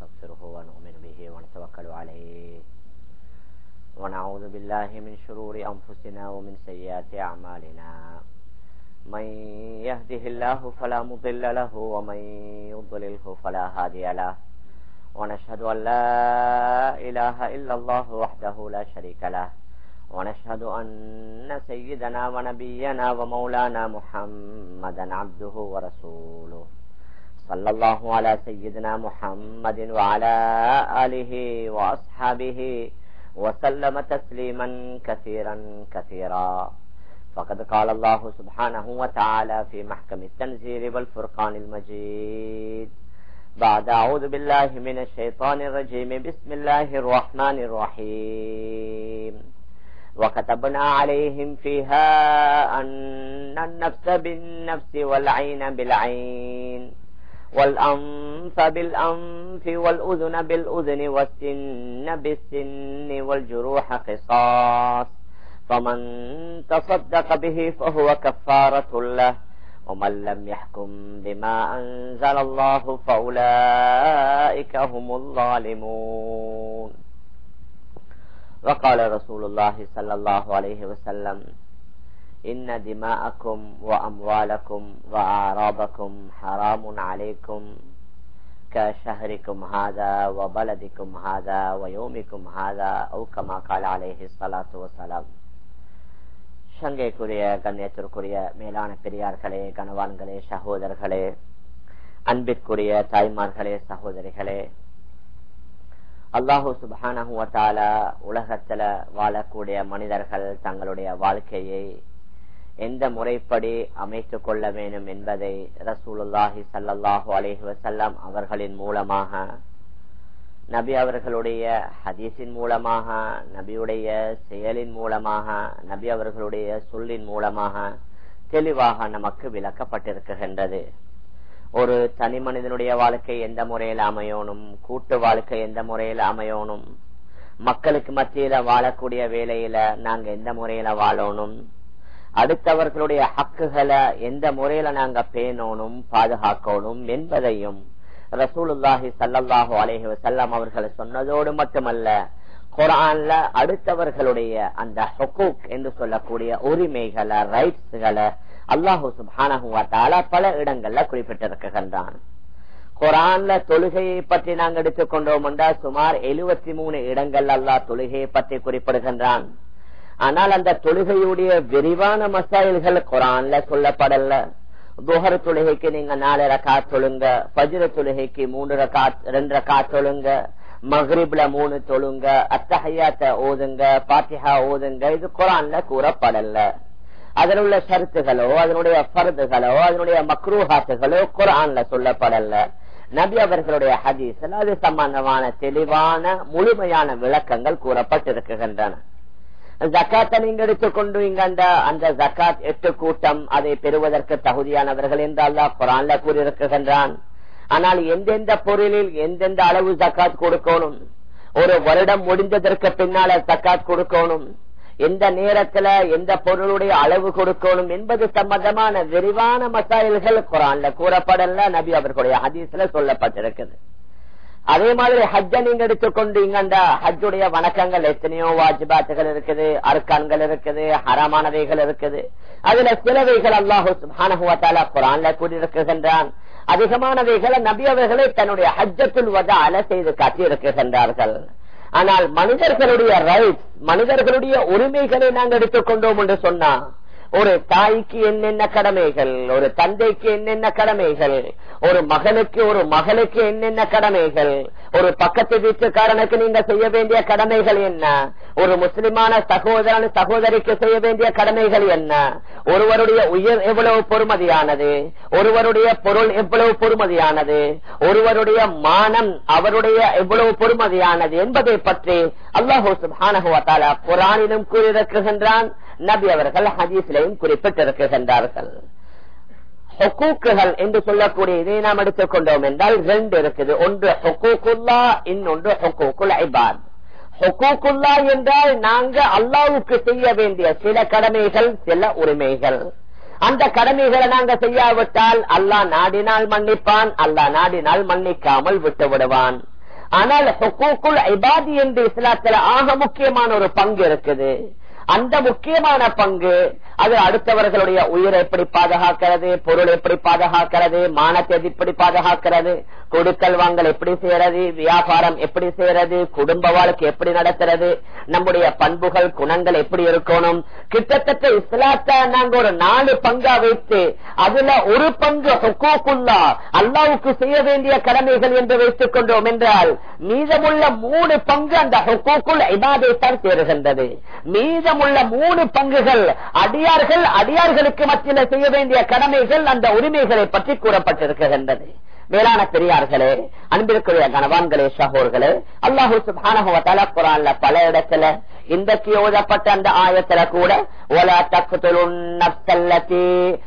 ونستغفره ونؤمن به ونتوكل عليه ونعوذ بالله من شرور أنفسنا ومن سيئات أعمالنا من يهده الله فلا مضل له ومن يضلله فلا هادي له ونشهد أن لا إله إلا الله وحده لا شريك له ونشهد أن سيدنا ونبينا ومولانا محمدا عبده ورسوله صلى الله على سيدنا محمد وعلى آله وأصحابه وسلم تسليما كثيرا كثيرا فقد قال الله سبحانه وتعالى في محكم التنزيل والفرقان المجيد بعد أعوذ بالله من الشيطان الرجيم بسم الله الرحمن الرحيم وكتبنا عليهم فيها أن النفس بالنفس والعين بالعين والأنف بالأنف والأذن بالأذن والسن بالسن والجروح قصاص فمن تصدق به فهو كفارة له ومن لم يحكم بما أنزل الله فأولئك هم الظالمون وقال رسول الله صلى الله عليه وسلم إن دماءكم وأموالكم وأعراضكم حرام عليكم كشهركم هذا وبلدكم هذا ويومكم هذا أو كما قال عليه الصلاة والسلام சங்கைக்குரிய கண்ணியத்திற்குரிய மேலான பெரியார்களே கணவான்களே சகோதரர்களே அன்பிற்குரிய தாய்மார்களே சகோதரிகளே அல்லாஹூ சுபானஹுவத்தால உலகத்துல வாழக்கூடிய மனிதர்கள் தங்களுடைய வாழ்க்கையை எந்த முறைப்படி அமைத்துக் கொள்ள வேண்டும் என்பதை ரசூலுல்லாஹி சல்லாஹூ அலஹி வசல்லாம் அவர்களின் மூலமாக நபி அவர்களுடைய ஹதீஸின் மூலமாக நபியுடைய செயலின் மூலமாக நபி அவர்களுடைய சொல்லின் மூலமாக தெளிவாக நமக்கு விளக்கப்பட்டிருக்கின்றது ஒரு தனி மனிதனுடைய வாழ்க்கை எந்த முறையில் அமையணும் கூட்டு வாழ்க்கை எந்த முறையில் அமையணும் மக்களுக்கு மத்தியில வாழக்கூடிய வேலையில நாங்க எந்த முறையில வாழணும் அடுத்தவர்களுடைய ஹக்குகளை எந்த முறையில நாங்க பேணணும் பாதுகாக்கணும் என்பதையும் ரசூலுல்லாஹி சல்லாஹூ அலேஹி வசல்லாம் அவர்கள் சொன்னதோடு மட்டுமல்ல குரான்ல அடுத்தவர்களுடைய அந்த ஹொக்கூக் என்று சொல்லக்கூடிய உரிமைகளை ரைட்ஸ்களை அல்லாஹூ சுபானஹுவாத்தால பல இடங்கள்ல குறிப்பிட்டிருக்கின்றான் குரான்ல தொழுகையை பற்றி நாங்கள் எடுத்துக்கொண்டோம் என்றால் சுமார் எழுபத்தி மூணு இடங்கள் அல்லாஹ் தொழுகையை பற்றி குறிப்பிடுகின்றான் ஆனால் அந்த தொழுகையுடைய விரிவான மசாயல்கள் குரான்ல சொல்லப்படல துஹர் தொழுகைக்கு நீங்க நாலு ரக்கா தொழுங்க பஜ்ர தொழுகைக்கு மூன்று ரக்கா ரெண்டு ரக்கா தொழுங்க மஹ்ரிப்ல மூணு தொழுங்க அத்தஹையாத்த ஓதுங்க பாத்திஹா ஓதுங்க இது குரான்ல கூறப்படல அதில் உள்ள ஷருத்துகளோ அதனுடைய பருதுகளோ அதனுடைய மக்ரூஹாத்துகளோ குரான்ல சொல்லப்படல நபி அவர்களுடைய ஹதீஸ்ல அது சம்பந்தமான தெளிவான முழுமையான விளக்கங்கள் கூறப்பட்டிருக்கின்றன ஜக்காத்தை நீங்க எடுத்துக்கொண்டு இங்க அந்த அந்த ஜக்காத் எட்டு கூட்டம் அதை பெறுவதற்கு தகுதியானவர்கள் என்று அல்லாஹ் குரான்ல கூறியிருக்கின்றான் ஆனால் எந்தெந்த பொருளில் எந்தெந்த அளவு ஜக்காத் கொடுக்கணும் ஒரு வருடம் முடிந்ததற்கு பின்னால ஜக்காத் கொடுக்கணும் எந்த நேரத்துல எந்த பொருளுடைய அளவு கொடுக்கணும் என்பது சம்பந்தமான விரிவான மசாயல்கள் குரான்ல கூறப்படல நபி அவர்களுடைய ஹதீஸ்ல சொல்லப்பட்டிருக்குது அதே மாதிரி ஹஜ்ஜ நீங்க எடுத்துக்கொண்டு இங்க அந்த ஹஜ்ஜுடைய வணக்கங்கள் எத்தனையோ வாஜிபாத்துகள் இருக்குது அர்கான்கள் இருக்குது ஹரமானவைகள் இருக்குது அதுல சிலவைகள் அல்லாஹு குரான்ல கூறியிருக்கின்றான் அதிகமானவைகளை நபி அவர்களை தன்னுடைய ஹஜ்ஜத்துல் வதால செய்து காட்டியிருக்கின்றார்கள் ஆனால் மனிதர்களுடைய ரைட்ஸ் மனிதர்களுடைய உரிமைகளை நாங்கள் எடுத்துக்கொண்டோம் என்று சொன்னா ஒரு தாய்க்கு என்னென்ன கடமைகள் ஒரு தந்தைக்கு என்னென்ன கடமைகள் ஒரு மகனுக்கு ஒரு மகளுக்கு என்னென்ன கடமைகள் ஒரு பக்கத்து வீட்டுக்காரனுக்கு நீங்க செய்ய வேண்டிய கடமைகள் என்ன ஒரு முஸ்லிமான சகோதரன் சகோதரிக்கு செய்ய வேண்டிய கடமைகள் என்ன ஒருவருடைய உயிர் எவ்வளவு பொறுமதியானது ஒருவருடைய பொருள் எவ்வளவு பொறுமதியானது ஒருவருடைய மானம் அவருடைய எவ்வளவு பொறுமதியானது என்பதை பற்றி அல்லாஹூ சுபானகுவத்தால குரானிலும் கூறியிருக்கின்றான் நபி அவர்கள் ஹதீஸ்லையும் குறிப்பிட்டிருக்கின்றார்கள் ஹொக்கூக்குகள் என்று சொல்லக்கூடிய இதை நாம் எடுத்துக்கொண்டோம் என்றால் ரெண்டு இருக்குது ஒன்று ஹொக்கூக்குல்லா இன்னொன்று ஹொக்கூக்குல் ஐபாத் ஹொக்கூக்குல்லா என்றால் நாங்க அல்லாவுக்கு செய்ய வேண்டிய சில கடமைகள் சில உரிமைகள் அந்த கடமைகளை நாங்க செய்யாவிட்டால் அல்லாஹ் நாடினால் மன்னிப்பான் அல்லாஹ் நாடினால் மன்னிக்காமல் விட்டு விடுவான் ஆனால் ஹுக்கூக்குல் ஐபாதி என்று இஸ்லாத்துல ஆக முக்கியமான ஒரு பங்கு இருக்குது அந்த முக்கியமான பங்கு அது அடுத்தவர்களுடைய உயிரை எப்படி பாதுகாக்கிறது பொருள் எப்படி பாதுகாக்கிறது மானத்தை எப்படி பாதுகாக்கிறது கொடுக்கல் வாங்கல் எப்படி செய்யறது வியாபாரம் எப்படி செய்யறது குடும்ப வாழ்க்கை எப்படி நடத்துறது நம்முடைய பண்புகள் குணங்கள் எப்படி இருக்கணும் கிட்டத்தட்ட இஸ்லாத்தை நாங்க ஒரு நாலு பங்கா வைத்து அதுல ஒரு பங்கு ஹுக்கூக்குல்லா அல்லாவுக்கு செய்ய வேண்டிய கடமைகள் என்று வைத்துக் கொண்டோம் என்றால் மீதமுள்ள மூணு பங்கு அந்த ஹுக்கூக்குல் இபாதைத்தான் சேருகின்றது மீதமுள்ள மூணு பங்குகள் அடியார்கள் அடியார்களுக்கு மத்தியில் செய்ய வேண்டிய கடமைகள் அந்த உரிமைகளை பற்றி கூறப்பட்டிருக்கின்றது மேலான பெரியார்களே அன்பிற்குரிய கணவான்களே சகோர்களே அல்லாஹூ சுபானகுவத்தால குரான்ல பல இடத்துல இன்றைக்கு ஓதப்பட்ட அந்த ஆயத்துல கூட ஒல தக்குலத்தி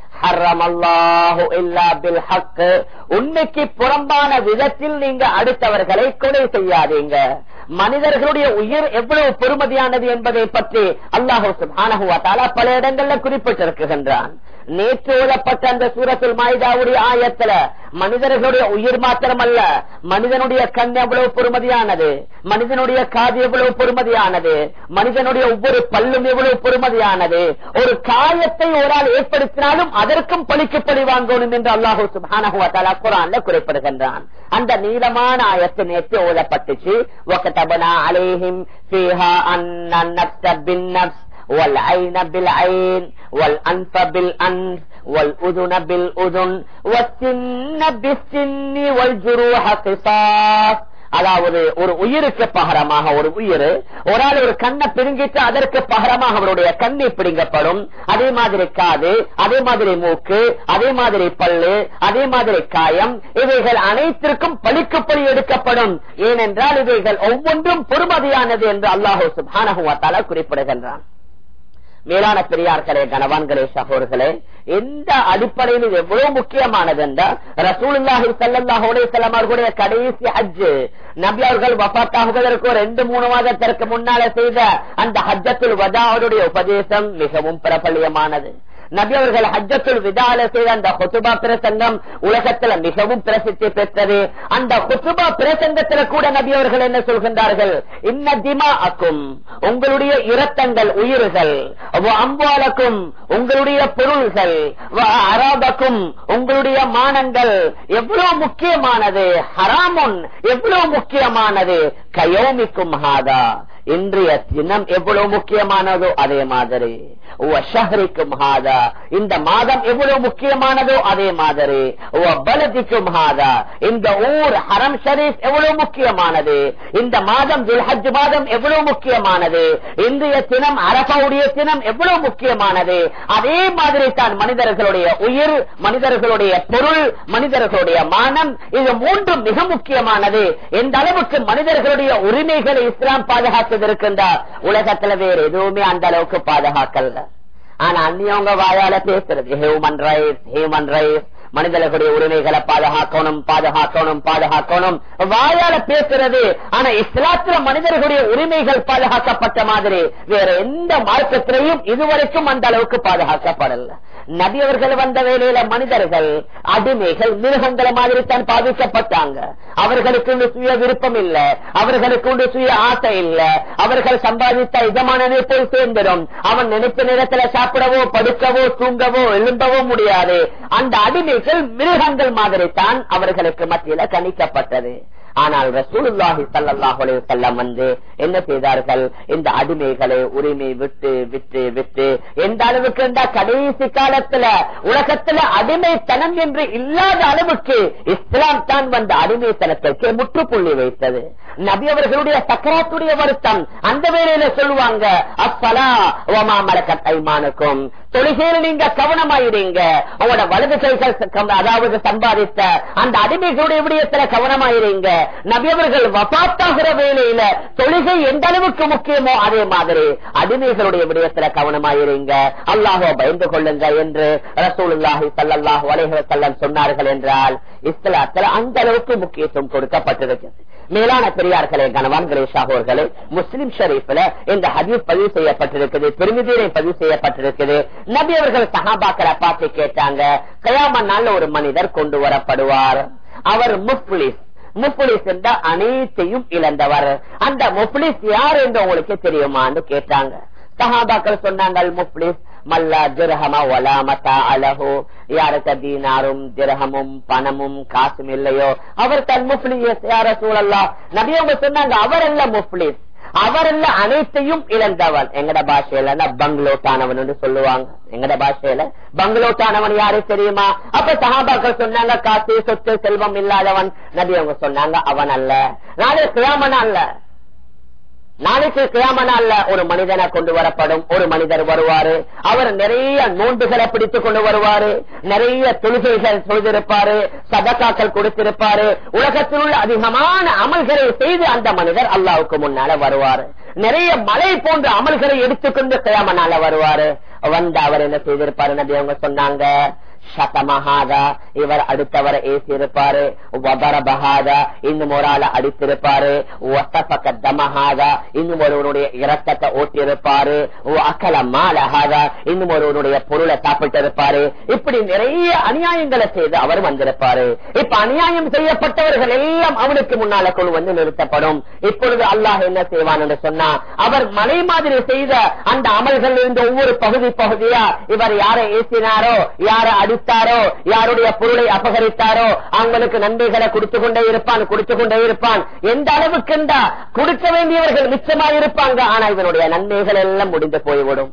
உண்மைக்கு புறம்பான விதத்தில் நீங்க அடுத்தவர்களை கொலை செய்யாதீங்க மனிதர்களுடைய உயிர் எவ்வளவு பெருமதியானது என்பதை பற்றி அல்லாஹூ சுபானகுவத்தால பல இடங்கள்ல குறிப்பிட்டிருக்கின்றான் நேற்று ஓதப்பட்ட அந்த சூரத்தில் மாயுதாவுடைய ஆயத்துல மனிதர்களுடைய உயிர் மாத்திரமல்ல மனிதனுடைய கண் எவ்வளவு பொறுமதியானது மனிதனுடைய காது எவ்வளவு பொறுமதியானது மனிதனுடைய ஒவ்வொரு பல்லும் எவ்வளவு பொறுமதியானது ஒரு காயத்தை ஒரு ஆள் ஏற்படுத்தினாலும் அதற்கும் பழிக்கு பழி வாங்கணும் என்று அல்லாஹூ சுபானகுவத்தாலா குரான்ல குறிப்பிடுகின்றான் அந்த நீளமான ஆயத்து நேற்று ஓதப்பட்டுச்சு ஒக்கத்தபனா அலேஹிம் فيها أن النفس بالنفس والعين بالعين والأنف بالأنف والأذن بالأذن والسن بالسن والجروح قصاص அதாவது ஒரு உயிருக்கு பகரமாக ஒரு உயிர் ஒரு ஆள் ஒரு கண்ணை பிடுங்கிட்டு அதற்கு பகரமாக அவருடைய கண்ணை பிடுங்கப்படும் அதே மாதிரி காது அதே மாதிரி மூக்கு அதே மாதிரி பல்லு அதே மாதிரி காயம் இவைகள் அனைத்திற்கும் பழிக்கு பழி எடுக்கப்படும் ஏனென்றால் இவைகள் ஒவ்வொன்றும் பொறுமதியானது என்று அல்லாஹூ சுபானகுவத்தால குறிப்பிடுகின்றான் மேலான பெரியார்களே கனவான்களே சகோர்களே எந்த அடிப்படையில் இது எவ்வளவு முக்கியமானது என்றால் ரசூலுல்லாஹி சல்லாஹுடைய செல்லமார்களுடைய கடைசி ஹஜ் நபி அவர்கள் வபாத்தாகுவதற்கு ரெண்டு மூணு மாதத்திற்கு முன்னால செய்த அந்த ஹஜ்ஜத்துல் வதாவுடைய உபதேசம் மிகவும் பிரபல்யமானது நபி அவர்கள் ஹஜ்ஜத்துல் விதால செய்த அந்த ஹொசுபா பிரசங்கம் உலகத்துல மிகவும் பிரசித்தி பெற்றது அந்த ஹொசுபா பிரசங்கத்துல கூட நபி அவர்கள் என்ன சொல்கின்றார்கள் இன்ன திமா அக்கும் உங்களுடைய இரத்தங்கள் உயிர்கள் அம்பாலக்கும் உங்களுடைய பொருள்கள் அராபக்கும் உங்களுடைய மானங்கள் எவ்வளவு முக்கியமானது ஹராமுன் எவ்வளவு முக்கியமானது கயோமிக்கும் ஹாதா இன்றைய தினம் எவ்வளவு முக்கியமானதோ அதே மாதிரி ஷஹரிக்கும் ஹாதா இந்த மாதம் எவ்வளவு முக்கியமானதோ அதே மாதிரி பலதிக்கும் ஹாதா இந்த ஊர் ஹரம் ஷரீப் எவ்வளவு முக்கியமானது இந்த மாதம் துல்ஹஜ் மாதம் எவ்வளவு முக்கியமானது இன்றைய தினம் அரபாவுடைய தினம் எவ்வளவு முக்கியமானது அதே மாதிரி தான் மனிதர்களுடைய உயிர் மனிதர்களுடைய பொருள் மனிதர்களுடைய மானம் இது மூன்றும் மிக முக்கியமானது எந்த அளவுக்கு மனிதர்களுடைய உரிமைகளை இஸ்லாம் பாதுகாத்திருக்கின்றார் உலகத்துல வேறு எதுவுமே அந்த அளவுக்கு பாதுகாக்கல ஆனா அந்நியவங்க வாயால பேசுறது ஹியூமன் ரைட்ஸ் ஹியூமன் ரைட்ஸ் மனிதர்களுடைய உரிமைகளை பாதுகாக்கணும் பாதுகாக்கணும் பாதுகாக்கணும் வாயால பேசுறது ஆனா இஸ்லாத்துல மனிதர்களுடைய உரிமைகள் பாதுகாக்கப்பட்ட மாதிரி வேற எந்த மார்க்கத்திலையும் இதுவரைக்கும் அந்த அளவுக்கு பாதுகாக்கப்படல நபி அவர்கள் வந்த வேலையில மனிதர்கள் அடிமைகள் மிருகங்களை மாதிரி தான் பாதிக்கப்பட்டாங்க அவர்களுக்கு ஒன்று சுய விருப்பம் இல்ல அவர்களுக்கு ஒன்று சுய ஆசை இல்ல அவர்கள் சம்பாதித்த இதமான நினைப்போல் சேர்ந்துடும் அவன் நினைத்த நேரத்துல சாப்பிடவோ படுக்கவோ தூங்கவோ எழும்பவோ முடியாது அந்த அடிமைகள் மிருகங்கள் மாதிரி தான் அவர்களுக்கு மத்தியில கணிக்கப்பட்டது ஆனால் ரசூலுல்லாஹி சல்லாஹ் செல்லம் வந்து என்ன செய்தார்கள் இந்த அடிமைகளை உரிமை விட்டு விட்டு விட்டு எந்த அளவுக்கு இருந்தா கடைசி காலத்துல உலகத்துல அடிமைத்தனம் என்று இல்லாத அளவுக்கு இஸ்லாம் தான் வந்த அடிமைத்தனத்திற்கு முற்றுப்புள்ளி வைத்தது நபி அவர்களுடைய சக்கராத்துடைய வருத்தம் அந்த வேளையில சொல்லுவாங்க அப்பலா ஓமா மலக்கத் ஐமானுக்கும் தொழுகையில் நீங்க கவனமாயிருங்க உங்களோட வலது கைகள் அதாவது சம்பாதித்த அந்த அடிமைகளுடைய விடயத்துல கவனமாயிருங்க நபியவர்கள் வபாத்தாகிற வேலையில தொழுகை எந்த அளவுக்கு முக்கியமோ அதே மாதிரி அடிமைகளுடைய விடயத்துல கவனமாயிருங்க அல்லாஹோ பயந்து கொள்ளுங்க என்று ரசூலுல்லாஹி சல்லாஹூ அலைஹி செல்லம் சொன்னார்கள் என்றால் இஸ்லாத்துல அந்த அளவுக்கு முக்கியத்துவம் கொடுக்கப்பட்டிருக்கிறது மேலான பெரியார்களே கனவான்களே ஷாகோர்களே முஸ்லிம் ஷரீஃப்ல இந்த ஹதீஸ் பதிவு செய்யப்பட்டிருக்குது பெருமிதீரை பதிவு செய்யப்பட்டிருக்குது நபி அவர்கள் சஹாபாக்களை பார்த்து கேட்டாங்க கயாம நாள் ஒரு மனிதர் கொண்டு வரப்படுவார் அவர் முப்ளிஸ் முப்ளிஸ் என்ற அனைத்தையும் இழந்தவர் அந்த முப்ளிஸ் யார் என்று உங்களுக்கு தெரியுமான்னு கேட்டாங்க சஹாபாக்கள் சொன்னாங்க முப்ளிஸ் மல்லா திரஹம ஒலாமத்தா அலஹோ யாருக்கு தீனாரும் திரகமும் பணமும் காசும் இல்லையோ அவர் தன் முப்ளிஸ் யார சூழல்லா நபியவங்க சொன்னாங்க அவர் அல்ல முப்ளிஸ் அவர் அல்ல அனைத்தையும் இழந்தவன் எங்கட பாஷையில பங்களோட்டானவன் என்று சொல்லுவாங்க எங்கட பாஷையில பங்களோட்டானவன் யாரு தெரியுமா அப்ப சஹாபாக்கள் சொன்னாங்க காசு சொத்து செல்வம் இல்லாதவன் நபி அவங்க சொன்னாங்க அவன் அல்ல நாளை கிராமன் அல்ல நாளைக்கு கிராமனால ஒரு மனிதனை கொண்டு வரப்படும் ஒரு மனிதர் வருவாரு அவர் நிறைய நோன்புகளை பிடித்துக் கொண்டு வருவாரு நிறைய தொழுகைகள் சொல்திருப்பாரு சதக்காக்கள் கொடுத்திருப்பாரு உலகத்தில் உள்ள அதிகமான அமல்களை செய்து அந்த மனிதர் அல்லாவுக்கு முன்னால வருவாரு நிறைய மலை போன்ற அமல்களை எடுத்துக்கொண்டு கிராமனால வருவாரு வந்து அவர் என்ன செய்திருப்பாரு நபி அவங்க சொன்னாங்க சதமஹாதா இவர் அடுத்தவரை ஏசியிருப்பாரு வபரபஹாதா இன்னும் ஒரு ஆளை அடித்திருப்பாரு தமஹாதா இன்னும் ஒருவருடைய இரத்தத்தை ஓட்டியிருப்பாரு அக்கல மாலஹாதா இன்னும் ஒருவருடைய பொருளை சாப்பிட்டு இருப்பாரு இப்படி நிறைய அநியாயங்களை செய்து அவர் வந்திருப்பாரு இப்ப அநியாயம் செய்யப்பட்டவர்கள் எல்லாம் அவனுக்கு முன்னால கொண்டு வந்து நிறுத்தப்படும் இப்பொழுது அல்லாஹ் என்ன செய்வான் என்று சொன்னா அவர் மலை மாதிரி செய்த அந்த அமல்கள் இருந்த ஒவ்வொரு பகுதி பகுதியா இவர் யாரை ஏசினாரோ யாரை அடித்தாரோ யாருடைய பொருளை அபகரித்தாரோ அவங்களுக்கு நன்மைகளை கொடுத்து கொண்டே இருப்பான் கொடுத்து கொண்டே இருப்பான் எந்த அளவுக்கு கொடுக்க வேண்டியவர்கள் மிச்சமா இருப்பாங்க ஆனா இவனுடைய நன்மைகள் எல்லாம் முடிந்து போய்விடும்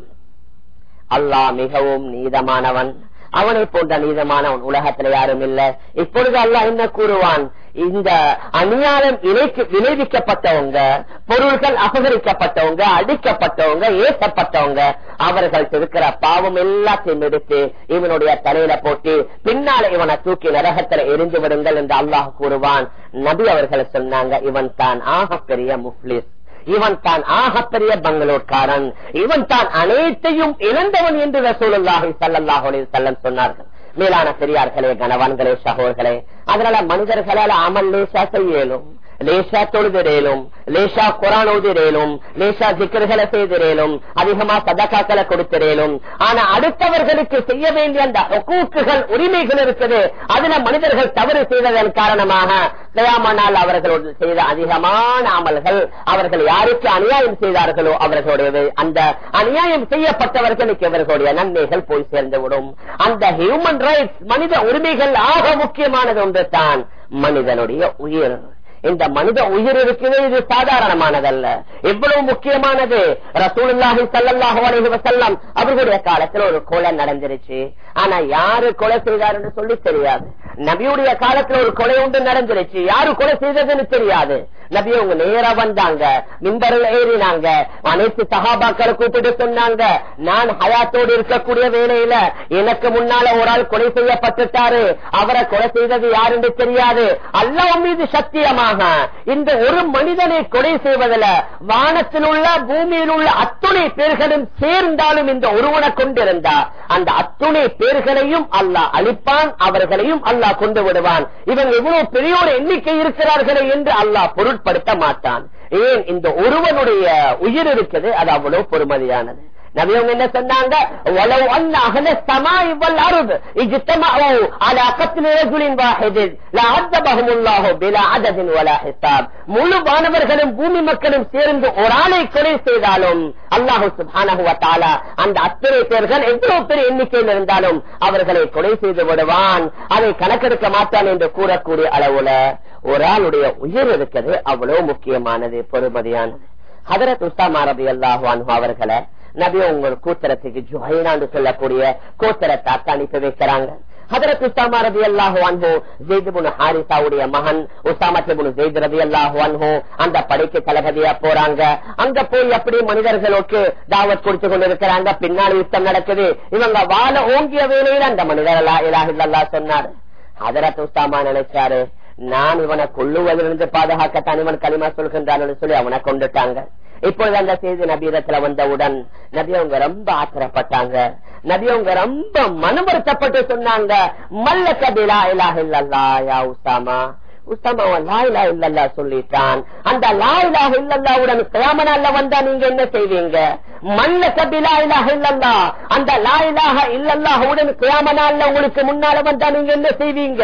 அல்லாஹ் மிகவும் நீதமானவன் அவனை போன்ற நீதமானவன் உலகத்துல யாரும் இல்ல இப்பொழுது அல்லாஹ் என்ன கூறுவான் இந்த அநியாயம் விளைவிக்கப்பட்டவங்க பொருள்கள் அபகரிக்கப்பட்டவங்க அடிக்கப்பட்டவங்க ஏற்றப்பட்டவங்க அவர்கள் இருக்கிற பாவம் எல்லாத்தையும் எடுத்து இவனுடைய தலையில போட்டு பின்னால இவனை தூக்கி நரகத்துல எரிந்து விடுங்கள் என்று அல்லாஹ் கூறுவான் நபி அவர்கள் சொன்னாங்க இவன் தான் ஆகப்பெரிய முஃப்லிஸ் இவன் தான் ஆகப்பெரிய பங்களூர்காரன் இவன் தான் அனைத்தையும் இழந்தவன் என்று ரசூலுல்லாஹி சல்லாஹ் செல்லம் சொன்னார்கள் மேலான பெரியார்களே கணவான்களே சகோர்களே அதனால மனிதர்களால் அமல் லேசா செய்யலும் லேசா தொழுதிரேலும் லேசா குரான் ஓதிரேலும் லேசா சிக்கர்களை செய்திரேலும் அதிகமா சதக்காக்களை கொடுத்திரேலும் ஆனா அடுத்தவர்களுக்கு செய்ய வேண்டிய அந்த கூக்குகள் உரிமைகள் இருக்குது அதுல மனிதர்கள் தவறு செய்ததன் காரணமாக தயாமனால் அவர்களோடு செய்த அதிகமான அமல்கள் அவர்கள் யாருக்கு அநியாயம் செய்தார்களோ அவர்களுடைய அந்த அநியாயம் செய்யப்பட்டவர்களுக்கு இவர்களுடைய நன்மைகள் போய் சேர்ந்துவிடும் அந்த ஹியூமன் ரைட்ஸ் மனித உரிமைகள் ஆக முக்கியமானது ஒன்று தான் மனிதனுடைய உயிர் இந்த மனித உயிர் இருக்குது இது சாதாரணமானதல்ல எவ்வளவு முக்கியமானது ரசூலுல்லாஹி சல்லாஹு அலைஹி வஸல்லம் அவர்களுடைய காலத்துல ஒரு கொலை நடந்துருச்சு ஆனா யாரு கொலை செய்தாருன்னு சொல்லி தெரியாது நபியுடைய காலத்துல ஒரு கொலை ஒன்று நடந்துருச்சு யாரு கொலை செய்ததுன்னு தெரியாது நபி அவங்க நேரா வந்தாங்க மின்பரில் ஏறினாங்க அனைத்து சகாபாக்களை கூப்பிட்டு சொன்னாங்க நான் ஹயாத்தோடு இருக்கக்கூடிய வேலையில எனக்கு முன்னால ஒரு ஆள் கொலை செய்யப்பட்டுட்டாரு அவரை கொலை செய்தது யாருன்னு தெரியாது அல்லாஹ் மீது சத்தியமாக இந்த ஒரு மனிதனை கொலை செய்வதில் வானத்தில் உள்ள பூமியில் உள்ள அத்துணை பேர்களும் சேர்ந்தாலும் இந்த ஒருவனை கொண்டிருந்தா அந்த அத்துணை பேர்களையும் அல்லாஹ் அழிப்பான் அவர்களையும் அல்லாஹ் கொண்டு விடுவான் இவன் எவ்வளவு பெரிய ஒரு எண்ணிக்கை இருக்கிறார்களே என்று அல்லாஹ் பொருட்படுத்த மாட்டான் ஏன் இந்த ஒருவனுடைய உயிர் இருக்குது அது அவ்வளவு பொறுமதியானது நபியவங்க என்ன சொன்னாங்க "வலவ் அன்ன அஹ்ல ஸமாஇ வல் அர்த் இஜ்தமஉ அலா கத்லி ரஜுலின் வாஹிதின் லஅதபஹுமுல்லாஹு பிலா அததின் வலா ஹிசாப்." முழு வானவர்களும் பூமி மக்களும் சேர்ந்து ஒரு ஆளை கொலை செய்தாலும் அல்லாஹு சுப்ஹானஹு வ தஆலா அந்த அத்தனை பேர்கள் எவ்வளவு பெரிய எண்ணிக்கையில் இருந்தாலும் அவர்களை கொலை செய்து விடுவான் அதை கணக்கெடுக்க மாட்டான் என்று கூறக்கூடிய அளவுல ஒரு ஆளுடைய உயிர் இருக்கிறது அவ்வளவு முக்கியமானது பொறுமதியானது ஹதரத் உஸ்தாமா ரபி அல்லாஹு அவர்களை நபி உங்கள் கூத்தரத்துக்கு ஜுஹைனான்னு சொல்லக்கூடிய கூத்தரத்தை அனுப்பி வைக்கிறாங்க ஹதரத் உஸ்தாமா ரபி அல்லாஹு அன்ஹோ ஜெய்துபுன் ஹாரிசாவுடைய மகன் உஸ்தாமத்துபுன் ஜெயித் ரபி அல்லாஹு அன்ஹோ அந்த படைக்கு தளபதியா போறாங்க அங்க போய் அப்படி மனிதர்களுக்கு தாவத் கொடுத்து கொண்டிருக்கிறாங்க பின்னாடி யுத்தம் நடக்குது இவங்க வாழ ஓங்கிய வேலையில அந்த மனிதர் அல்லா இலாஹில்லா சொன்னார் ஹதரத் உஸ்தாமா நினைச்சாரு நான் இவனை கொள்ளுவதிலிருந்து பாதுகாக்கத்தான் இவன் களிமா சொல்கின்றான் சொல்லி அவனை கொண்டுட்டாங்க இப்பொழுது அந்த செய்தி நபீரத்துல வந்தவுடன் நபி அவங்க ரொம்ப ஆத்திரப்பட்டாங்க நபி அவங்க ரொம்ப மனம் வருத்தப்பட்டு சொன்னாங்க மல்ல கபிலா இலாஹ் இல்லல்லா யா உசாமா உஸ்தாமா அவன் லாயிலா இல்லல்லா சொல்லிட்டான் அந்த லாயிலாக இல்லல்லாவுடன் கிராமனால வந்தா நீங்க என்ன செய்வீங்க மல்ல கபிலா இலாஹ இல்லல்லா அந்த லாயிலாக இல்லல்லாஹுடன் கிராமனால உங்களுக்கு முன்னால வந்தா நீங்க என்ன செய்வீங்க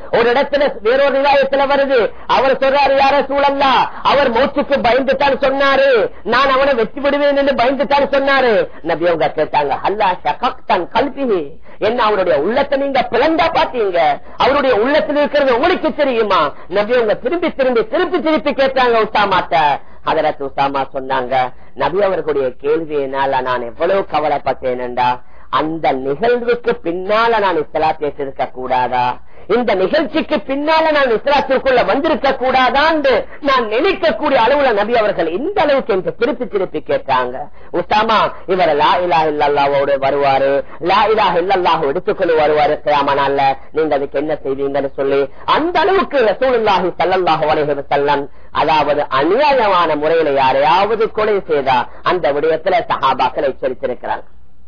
ஒரு இடத்துல வேறொரு விவாதத்துல வருது அவர் சொல்றாரு யார சூழல்லா அவர் மூச்சுக்கு பயந்துட்டான்னு சொன்னாரு நான் அவனை வெற்றி விடுவேன் என்று பயந்துட்டான்னு சொன்னாரு நபி அவங்க கேட்டாங்க அல்லா ஷகக்தான் கல்பி என்ன அவருடைய உள்ளத்தை நீங்க பிளந்தா பாத்தீங்க அவருடைய உள்ளத்தில் இருக்கிறது உங்களுக்கு தெரியுமா நபி அவங்க திரும்பி திரும்பி திருப்பி திருப்பி கேட்டாங்க உசாமாட்ட அதரத் உசாமா சொன்னாங்க நபி அவர்களுடைய கேள்வியினால நான் எவ்வளவு கவலைப்பட்டேன்டா அந்த நிகழ்வுக்கு பின்னால நான் இஸ்லாத்தை இருக்க கூடாதா இந்த நிகழ்ச்சிக்கு பின்னால நான் இஸ்லாத்திற்குள்ள வந்திருக்க கூடாதான்னு நான் நினைக்கக்கூடிய அளவுல நபி அவர்கள் இந்த அளவுக்கு என்று திருப்பி திருப்பி கேட்டாங்க உசாமா இவர் லா இலா இல்லல்லாவோடு வருவாரு லா இலா இல்லல்லாஹ் எடுத்துக்கொண்டு வருவாரு கிராமனால நீங்க அதுக்கு என்ன செய்வீங்கன்னு சொல்லி அந்த அளவுக்கு ரசூலுல்லாஹி சல்லல்லாஹு அலைஹி வஸல்லம் அதாவது அநியாயமான முறையில யாரையாவது கொலை செய்தா அந்த விடயத்துல சஹாபாக்கள் எச்சரித்திருக்கிறாங்க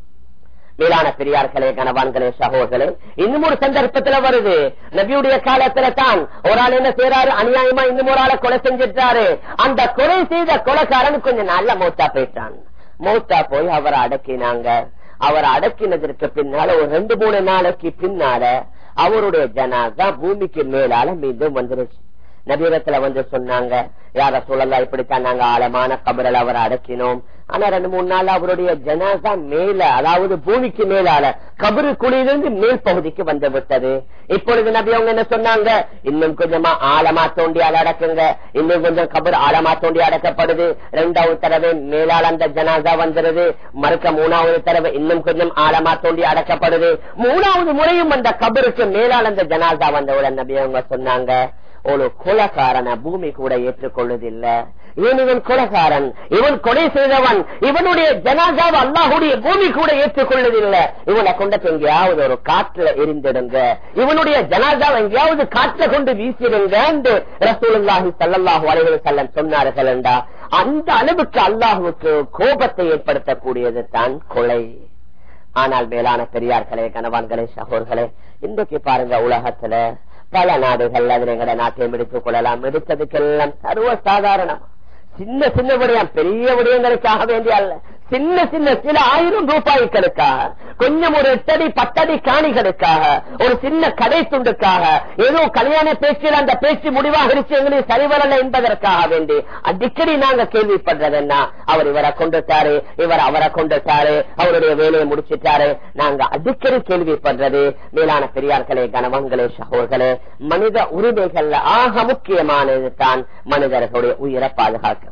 மேலான பெரியார்களே கணவான்களே சகோதரே இன்னும் ஒரு சந்தர்ப்பத்துல வருது நபியுடைய காலத்துல தான் ஒரு ஆள் என்ன செய்யறாரு அநியாயமா இன்னும் ஒரு ஆளை கொலை செஞ்சிட்டாரு அந்த கொலை செய்த கொலைக்காரன் கொஞ்சம் நல்ல மௌத்தா போயிட்டான் மௌத்தா போய் அவரை அடக்கினாங்க அவரை அடக்கினதற்கு பின்னால ஒரு ரெண்டு மூணு நாளைக்கு பின்னால அவருடைய ஜனாதா பூமிக்கு மேலால மீண்டும் வந்துருச்சு நபீரத்துல வந்து சொன்னாங்க யார சொல்லலாம் இப்படித்தான் நாங்க ஆழமான கபரில் அவரை அடக்கினோம் ஆனா ரெண்டு மூணு நாள் அவருடைய ஜனாசா மேல அதாவது பூமிக்கு மேலால கபரு குழியிலிருந்து மேல் பகுதிக்கு வந்து விட்டது இப்பொழுது நபி அவங்க என்ன சொன்னாங்க இன்னும் கொஞ்சமா ஆழமா தோண்டி அடக்குங்க இன்னும் கொஞ்சம் கபர் ஆழமா தோண்டி அடக்கப்படுது ரெண்டாவது தடவை மேலால அந்த ஜனாசா வந்துருது மறுக்க மூணாவது தடவை இன்னும் கொஞ்சம் ஆழமா தோண்டி அடக்கப்படுது மூணாவது முறையும் அந்த கபருக்கு மேலால அந்த ஜனாசா வந்தவுடன் நபி அவங்க சொன்னாங்க ஒரு கொலக்காரன பூமி கூட ஏற்றுக்கொள்வதில்ல இவன் இவன் கொலகாரன் இவன் கொலை செய்தவன் இவனுடைய ஜனாதாவை அல்லாஹுடைய பூமி கூட ஏற்றுக்கொள்வதில்லை இவனை கொண்ட எங்கேயாவது ஒரு காற்றுல எரிந்திடுங்க இவனுடைய ஜனாதாவை எங்கேயாவது காற்ற கொண்டு வீசிடுங்க என்று ரசூலுல்லாஹி சல்லாஹு அலைவர் செல்லம் சொன்னார்கள் என்றா அந்த அளவுக்கு அல்லாஹுக்கு கோபத்தை ஏற்படுத்தக்கூடியது தான் கொலை ஆனால் மேலான பெரியார்களே கணவான்களே சகோர்களே இன்றைக்கு பாருங்க உலகத்துல பல நாடுகள் அதில் எங்கட நாட்டையும் எடுத்துக் கொள்ளலாம் எடுத்ததுக்கெல்லாம் சர்வ சாதாரணம் சின்ன சின்ன விடயம் பெரிய விடயங்களுக்காக வேண்டிய அல்ல சின்ன சின்ன சில ஆயிரம் ரூபாய்களுக்காக கொஞ்சம் ஒரு எட்டடி பத்தடி காணிகளுக்காக ஒரு சின்ன கடை துண்டுக்காக ஏதோ கல்யாண பேச்சில் அந்த பேச்சு முடிவாகிருச்சு எங்களுக்கு சரிவரல என்பதற்காக வேண்டி அடிக்கடி நாங்க கேள்விப்படுறது என்ன அவர் இவரை கொண்டுட்டாரு இவர் அவரை கொண்டுட்டாரு அவருடைய வேலையை முடிச்சிட்டாரு நாங்க அடிக்கடி கேள்விப்படுறது மேலான பெரியார்களே கணவன்களே சகோர்களே மனித உரிமைகள்ல ஆக முக்கியமானது தான் மனிதர்களுடைய உயிரை பாதுகாக்கிறது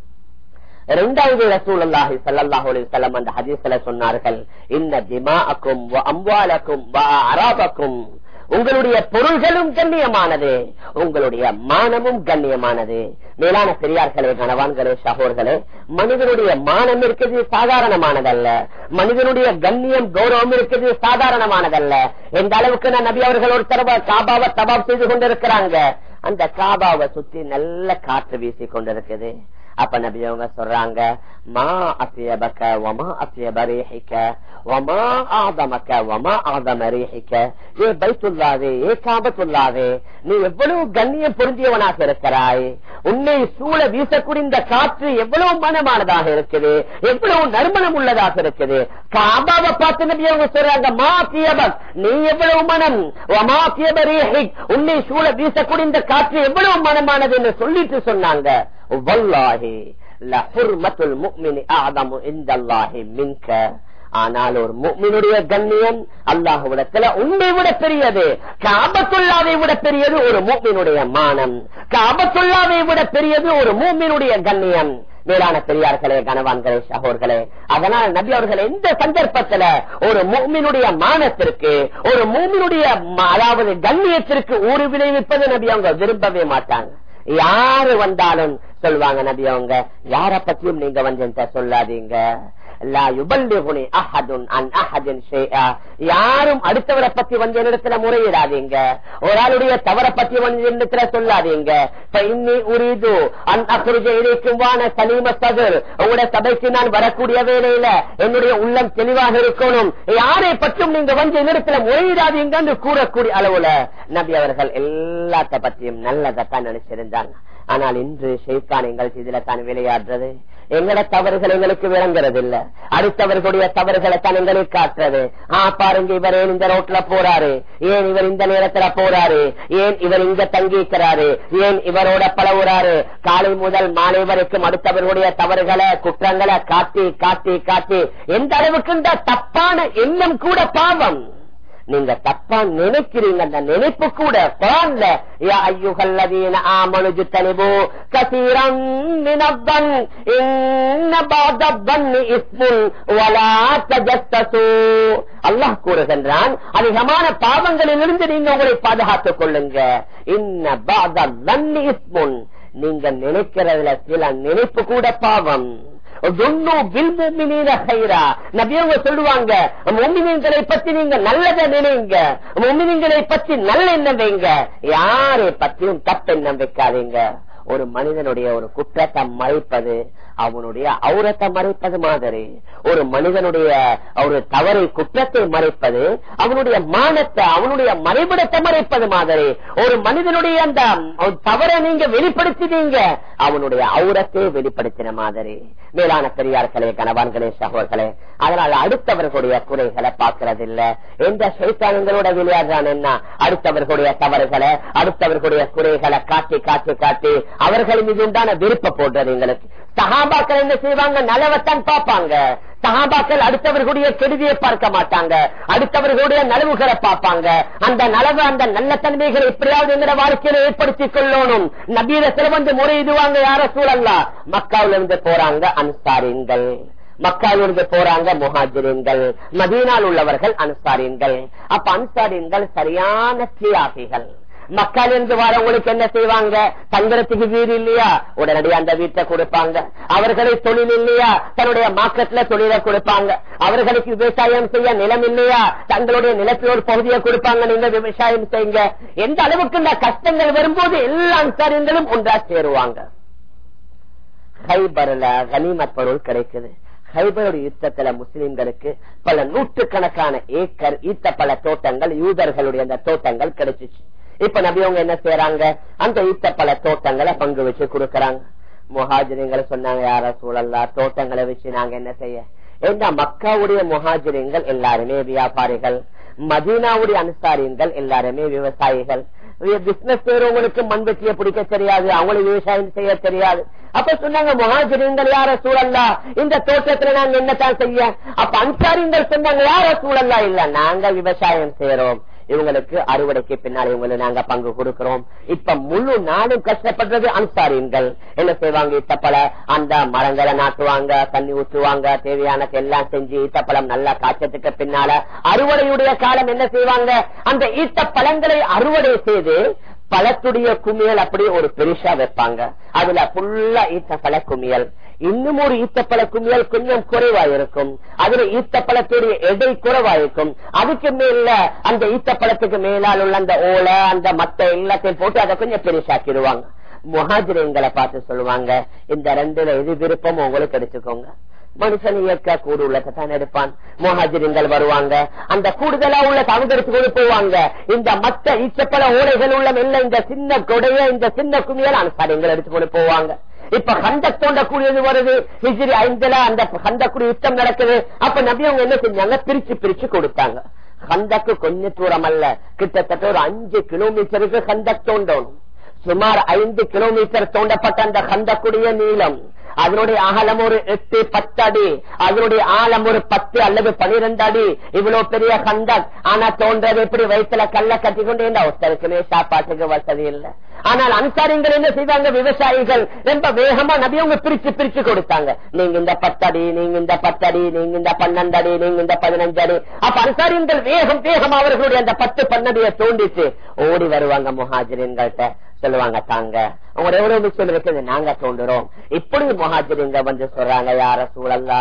இரண்டாவது ரசூலுல்லாஹி ஸல்லல்லாஹு அலைஹி வஸல்லம் அந்த ஹதீஸ்ல சொன்னார்கள் இன்ன திமாஅக்கும் வ அம்வாலக்கும் வ அராபக்கும் உங்களுடைய பொருள்களும் கண்ணியமானது உங்களுடைய மானமும் கண்ணியமானது மேலான பெரியார்களே கணவான்களே சகோர்களே மனிதனுடைய மானம் இருக்குது சாதாரணமானதல்ல மனிதனுடைய கண்ணியம் கௌரவம் இருக்குது சாதாரணமானதல்ல எந்த அளவுக்கு நான் நபி அவர்கள் ஒரு தடவை காபாவை தபாப் செய்து கொண்டிருக்கிறாங்க அந்த காபாவை சுத்தி நல்ல காற்று வீசி கொண்டிருக்குது அப்ப நபி அவங்க சொல்றாங்க மா அசியபக்க வமா அசியப ரீஹிக்க வமா ஆதமக்க வமா ஆதம ரீஹிக்க ஏ பைத்துல்லாவே ஏ காபத்துல்லாவே நீ எவ்வளவு கண்ணியம் பொருந்தியவனாக இருக்கிறாய் உன்னை சூழ வீசக்கூடிய இந்த காற்று எவ்வளவு மனமானதாக இருக்குது எவ்வளவு நறுமணம் உள்ளதாக இருக்குது காபாவை பார்த்து நபி அவங்க சொல்றாங்க மா தியபக் நீ எவ்வளவு மனம் வமா தியப ரீஹிக் உன்னை சூழ வீசக்கூடிய இந்த காற்று எவ்வளவு மனமானது என்று சொல்லிட்டு சொன்னாங்க வல்லாஹி லஹுர்மத்துல் முஃமினி அஅதமு இந்தல்லாஹி மின்க ஆனால் ஒரு முக்மினுடைய கண்ணியம் அல்லாஹுவிடத்துல உன்னை விட பெரியது காபத்துல்லாவை விட பெரியது ஒரு மூமினுடைய மானம் காபத்துல்லாவை விட பெரியது ஒரு மூமினுடைய கண்ணியம் மேலான பெரியார்களே கனவான்களே சகோர்களே அதனால் நபி அவர்கள் எந்த சந்தர்ப்பத்துல ஒரு மூமினுடைய மானத்திற்கு ஒரு மூமினுடைய அதாவது கண்ணியத்திற்கு ஊறு விளைவிப்பது நபி அவங்க விரும்பவே மாட்டாங்க யாரு வந்தாலும் சொல்லுவாங்க நபி அவங்க யார பத்தியும் நீங்க வந்து சொல்லாதீங்க யாரும் அடுத்தவரை பத்தி வந்து என்னிடத்துல முறையிடாதீங்க ஒரு ஆளுடைய தவறை பத்தி வந்து என்னிடத்துல சொல்லாதீங்க உங்களுடைய சபைக்கு நான் வரக்கூடிய வேலையில என்னுடைய உள்ளம் தெளிவாக இருக்கணும் யாரை பற்றும் நீங்க வந்து என்னிடத்துல முறையிடாதீங்கன்னு கூறக்கூடிய அளவுல நபி அவர்கள் எல்லாத்த பத்தியும் நல்லதான் நினைச்சிருந்தாங்க ஆனால் இன்று ஷெய்கான் எங்கள் இதுல தான் விளையாடுறது எங்கட தவறுகள் எங்களுக்கு விளங்குறது இல்ல அடுத்தவர்களுடைய தவறுகளை தான் எங்களுக்கு காட்டுறது ஆ பாருங்க இவர் ஏன் இந்த ரோட்ல போறாரு ஏன் இவர் இந்த நேரத்துல போறாரு ஏன் இவர் இங்க தங்கிக்கிறாரு ஏன் இவரோட பழகுறாரு காலை முதல் மாலை வரைக்கும் அடுத்தவர்களுடைய தவறுகளை குற்றங்களை காட்டி காட்டி காட்டி எந்த அளவுக்கு இந்த தப்பான எண்ணம் கூட பாவம் நீங்க தப்பா நினைக்கிறீங்க அந்த நினைப்பு கூட குரான்ல யா ஐயுகல்லதீன ஆமனு ஜித்தனிபு கசீரம் மினத்தன் இன்ன பாதத்தன் இஸ்முன் வலா தஜஸ்தசு அல்லாஹ் கூறுகின்றான் அதிகமான பாவங்களிலிருந்து நீங்க உங்களை பாதுகாத்துக் கொள்ளுங்க இன்ன பாதத்தன் இஸ்முன் நீங்க நினைக்கிறதுல சில நினைப்பு கூட பாவம் சொல்லுவாங்க முமினிங்களை பத்தி நீங்க நல்லதை நினைங்க முமினிங்களை பத்தி நல்ல எண்ணம் வைங்க யாரை பத்தியும் தப்பு எண்ணம் வைக்காதீங்க ஒரு மனிதனுடைய ஒரு குற்றத்தை மறைப்பது அவனுடைய அவுரத்தை மறைப்பது மாதிரி ஒரு மனிதனுடைய ஒரு தவறை குற்றத்தை மறைப்பது அவனுடைய மானத்தை அவனுடைய மறைவிடத்தை மறைப்பது மாதிரி ஒரு மனிதனுடைய அந்த தவறை நீங்க வெளிப்படுத்தினீங்க அவனுடைய அவுரத்தை வெளிப்படுத்தின மாதிரி மேலான பெரியார்களே கணவான்களே சகோதர்களே அதனால அடுத்தவர்களுடைய குறைகளை பார்க்கறது இல்ல எந்த சைத்தானங்களோட விளையாடுறான் என்ன அடுத்தவர்களுடைய தவறுகளை அடுத்தவர்களுடைய குறைகளை காட்டி காட்டி காட்டி அவர்கள் மீது உண்டான விருப்ப போடுறது எங்களுக்கு சகாபாக்கள் என்ன செய்வாங்க நலவத்தான் பார்ப்பாங்க சகாபாக்கள் அடுத்தவர்களுடைய கெடுதியை பார்க்க மாட்டாங்க அடுத்தவர்களுடைய நலவுகளை பார்ப்பாங்க அந்த நலவு அந்த நல்ல தன்மைகளை எப்படியாவது எங்கிற வாழ்க்கையில ஏற்படுத்திக் கொள்ளணும் நபீர சிலவந்து முறையிடுவாங்க யார சூழல்லா மக்காவில இருந்து போறாங்க அன்சாரிங்கள் மக்காவிலிருந்து போறாங்க முஹாஜிரின்கள் மதீனால் உள்ளவர்கள் அன்சாரின்கள் அப்ப அன்சாரின்கள் சரியான தியாகிகள் மக்கள் இருந்து வரவங்களுக்கு என்ன செய்வாங்க தங்குறதுக்கு வீடு இல்லையா உடனடியாக அந்த வீட்டை கொடுப்பாங்க அவர்களை தொழில் இல்லையா தன்னுடைய மார்க்கெட்ல தொழிலை கொடுப்பாங்க அவர்களுக்கு விவசாயம் செய்ய நிலம் இல்லையா தங்களுடைய நிலத்தில் ஒரு பகுதியை கொடுப்பாங்க நீங்க விவசாயம் செய்யுங்க எந்த அளவுக்கு இந்த கஷ்டங்கள் வரும்போது எல்லா அன்சாரியங்களும் ஒன்றா சேருவாங்க ஹைபர்ல கனிமத் பொருள் கிடைக்குது ஹைபரோட யுத்தத்துல முஸ்லிம்களுக்கு பல நூற்றுக்கணக்கான ஏக்கர் ஈத்த பல தோட்டங்கள் யூதர்களுடைய அந்த தோட்டங்கள் கிடைச்சிச்சு இப்ப நபி அவங்க என்ன செய்யறாங்க அந்த ஈத்த பல தோட்டங்களை பங்கு வச்சு கொடுக்கறாங்க முஹாஜிரிங்களை சொன்னாங்க யார சூழல்லா தோட்டங்களை வச்சு நாங்க என்ன செய்ய ஏன்னா மக்காவுடைய முஹாஜிரிங்கள் எல்லாருமே வியாபாரிகள் மதீனாவுடைய அனுசாரியங்கள் எல்லாருமே விவசாயிகள் பிசினஸ் செய்யறவங்களுக்கு மண் வெட்டிய பிடிக்க தெரியாது அவங்களுக்கு விவசாயம் செய்ய தெரியாது அப்ப சொன்னாங்க முகாஜிரிங்கள் யார சூழல்லா இந்த தோட்டத்துல நாங்க என்னத்தான் செய்ய அப்ப அன்சாரிங்கள் சொன்னாங்க யார சூழல்லா இல்ல நாங்க விவசாயம் செய்யறோம் இவங்களுக்கு அறுவடைக்கு பின்னால் இவங்களை நாங்க பங்கு கொடுக்கிறோம் இப்ப முழு நாடும் கஷ்டப்படுறது அன்சாரின்கள் என்ன செய்வாங்க இத்தப்பல அந்த மரங்களை நாட்டுவாங்க தண்ணி ஊற்றுவாங்க தேவையான எல்லாம் செஞ்சு ஈத்தப்பழம் நல்லா காய்ச்சத்துக்கு பின்னால அறுவடையுடைய காலம் என்ன செய்வாங்க அந்த ஈத்த பழங்களை அறுவடை செய்து பழத்துடைய குமியல் அப்படி ஒரு பெருசா வைப்பாங்க அதுல புல்லா ஈத்தப்பழ குமியல் இன்னும் ஒரு ஈத்தப்பழ குமியல் கொஞ்சம் குறைவா இருக்கும் அதுல ஈத்தப்பழத்துடைய எடை குறைவா இருக்கும் அதுக்கு மேல அந்த ஈத்தப்பழத்துக்கு மேலால் உள்ள அந்த ஓலை அந்த மத்த எல்லாத்தையும் போட்டு அதை கொஞ்சம் பெருசாக்கிடுவாங்க முகாஜிரங்களை பார்த்து சொல்லுவாங்க இந்த ரெண்டுல எது விருப்பம் உங்களுக்கு எடுத்துக்கோங்க மனுஷன் இயக்க கூடு உள்ளதான் எடுப்பான் மோஹாஜிரிங்கள் வருவாங்க அந்த கூடுதலா உள்ள தகுந்தெடுத்து போவாங்க இந்த மத்த ஈச்சப்பல ஓலைகள் உள்ள மெல்ல இந்த சின்ன கொடைய இந்த சின்ன குமியல் அனுசாரிங்கள் எடுத்துக்கொண்டு போவாங்க இப்ப கண்டக் தோண்டக்கூடியது வருது ஹிஜிரி ஐந்துல அந்த கண்டக்குடி யுத்தம் நடக்குது அப்ப நபி அவங்க என்ன செஞ்சாங்க பிரிச்சு பிரிச்சு கொடுத்தாங்க கந்தக்கு கொஞ்ச தூரம் அல்ல கிட்டத்தட்ட ஒரு அஞ்சு கிலோமீட்டருக்கு கந்தக் தோண்டணும் சுமார் ஐந்து கிலோமீட்டர் தோண்டப்பட்ட அந்த கந்தக்குடிய நீளம் அதனுடைய அகலம் ஒரு எட்டு பத்து அடி அதனுடைய ஆழம் ஒரு பத்து அல்லது பனிரெண்டு அடி இவ்வளவு பெரிய கந்தக் ஆனா தோன்றது எப்படி வயிற்றுல கல்ல கட்டி கொண்டு ஒருத்தருக்குமே சாப்பாட்டுக்கு வசதி இல்லை ஆனால் அன்சாரிங்கள் என்ன செய்வாங்க விவசாயிகள் ரொம்ப வேகமா நபியவங்க பிரிச்சு பிரிச்சு கொடுத்தாங்க நீங்க இந்த பத்தடி நீங்க இந்த பத்தடி நீங்க இந்த பன்னெண்டு அடி நீங்க இந்த பதினஞ்சு அடி அப்ப அன்சாரிங்கள் வேகம் வேகம் அவர்களுடைய அந்த பத்து பன்னடியை தோண்டிட்டு ஓடி வருவாங்க முஹாஜிரின்கள்ட்ட சொல்லுவாங்க தாங்க உங்களோட எவ்வளவு விஷயம் இருக்குது நாங்க தோண்டுறோம் இப்படி முஹாஜிரிங்க வந்து சொல்றாங்க யார சூழல்லா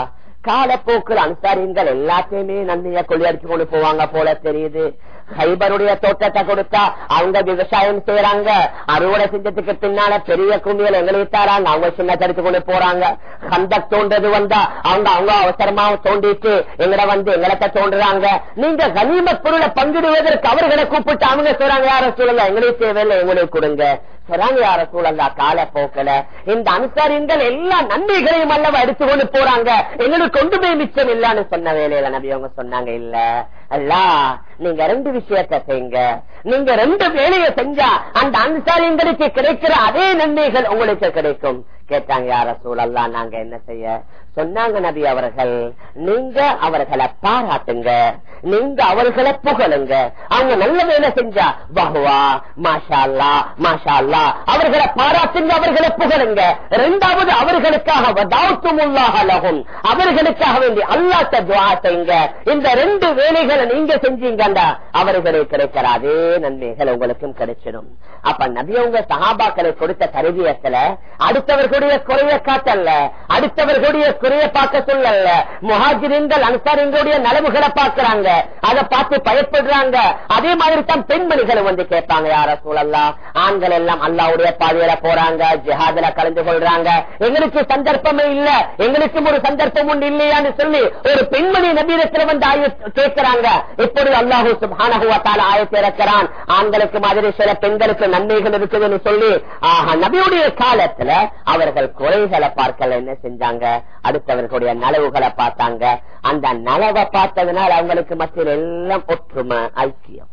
காலப்போக்கில் அன்சாரிங்கள் எல்லாத்தையுமே நன்மையா கொள்ளையடிச்சு கொண்டு போவாங்க போல தெரியுது ஹைபருடைய தோட்டத்தை கொடுத்தா அவங்க விவசாயம் செய்யறாங்க அறுவடை செஞ்சதுக்கு பின்னால பெரிய குமியல் எங்களுக்கு தராங்க அவங்க சின்ன தடுத்து கொண்டு போறாங்க கந்தக் தோன்றது வந்தா அவங்க அவங்க அவசரமா தோண்டிட்டு எங்களை வந்து எங்களை தோன்றுறாங்க நீங்க கனிம பொருளை பங்கிடுவதற்கு அவர்களை கூப்பிட்டு அவங்க சொல்றாங்க யார சூழல எங்களுக்கு தேவையில்லை எங்களுக்கு கொடுங்க சொல்றாங்க யார சூழல்லா கால போக்கல இந்த அனுசாரிங்கள் எல்லா நன்மைகளையும் அல்லவா எடுத்துக்கொண்டு போறாங்க எங்களுக்கு கொண்டு போய் மிச்சம் இல்லன்னு சொன்ன வேலையில நபி அவங்க சொன்னாங்க இல்ல அல்ல நீங்க ரெண்டு விஷயத்த செய்யுங்க நீங்க ரெண்டு வேலையை செஞ்சா அந்த அன்சாரிங்களுக்கு கிடைக்கிற அதே நன்மைகள் உங்களுக்கு கிடைக்கும் கேட்டாங்க யார சூழல்லாம் நாங்க என்ன செய்ய சொன்னாங்க நபி அவர்கள் நீங்க அவர்களை பாராட்டுங்க நீங்க அவர்களை புகழுங்க அவங்க நல்ல வேலை செஞ்சா பகுவா மாஷா அல்லா மாஷா அல்லா அவர்களை பாராட்டுங்க அவர்களை புகழுங்க இரண்டாவது அவர்களுக்காக வதாத்துமுல்லாஹலகும் அவர்களுக்காக வேண்டி அல்லாட்ட துவா செய்யுங்க இந்த ரெண்டு வேலைகளை நீங்க செஞ்சீங்கண்டா அவர்களுக்கு கிடைக்கிற அதே நன்மைகள் உங்களுக்கும் கிடைச்சிடும் அப்ப நபியவங்க சகாபாக்களை கொடுத்த கருவியத்துல அடுத்தவர்களுடைய குறைய காட்டல்ல அடுத்தவர்களுடைய குறைய பார்க்க சொல்லல முஹாஜிரின்கள் அன்சாரிங்களுடைய நலவுகளை பார்க்கிறாங்க அதை பார்த்து பயப்படுறாங்க அதே மாதிரி தான் பெண்மணிகள் வந்து கேட்பாங்க யார சூழல்லாம் ஆண்கள் எல்லாம் அல்லாவுடைய பாதையில போறாங்க ஜிஹாதுல கலந்து கொள்றாங்க எங்களுக்கு சந்தர்ப்பமே இல்ல எங்களுக்கும் ஒரு சந்தர்ப்பம் உண்டு இல்லையான்னு சொல்லி ஒரு பெண்மணி நபீரத்தில் வந்து ஆய கேட்கிறாங்க இப்பொழுது அல்லாஹூ சுபானகுவத்தால ஆயத்தை இறக்கிறான் ஆண்களுக்கு மாதிரி சில பெண்களுக்கு நன்மைகள் இருக்குதுன்னு சொல்லி ஆஹா நபியுடைய காலத்துல அவர்கள் குறைகளை பார்க்கல என்ன செஞ்சாங்க அடுத்தவர்களுடைய நலவுகளை பார்த்தாங்க அந்த நலவை பார்த்ததுனால அவங்களுக்கு மத்தியில் எல்லாம் ஒற்றுமை ஐக்கியம்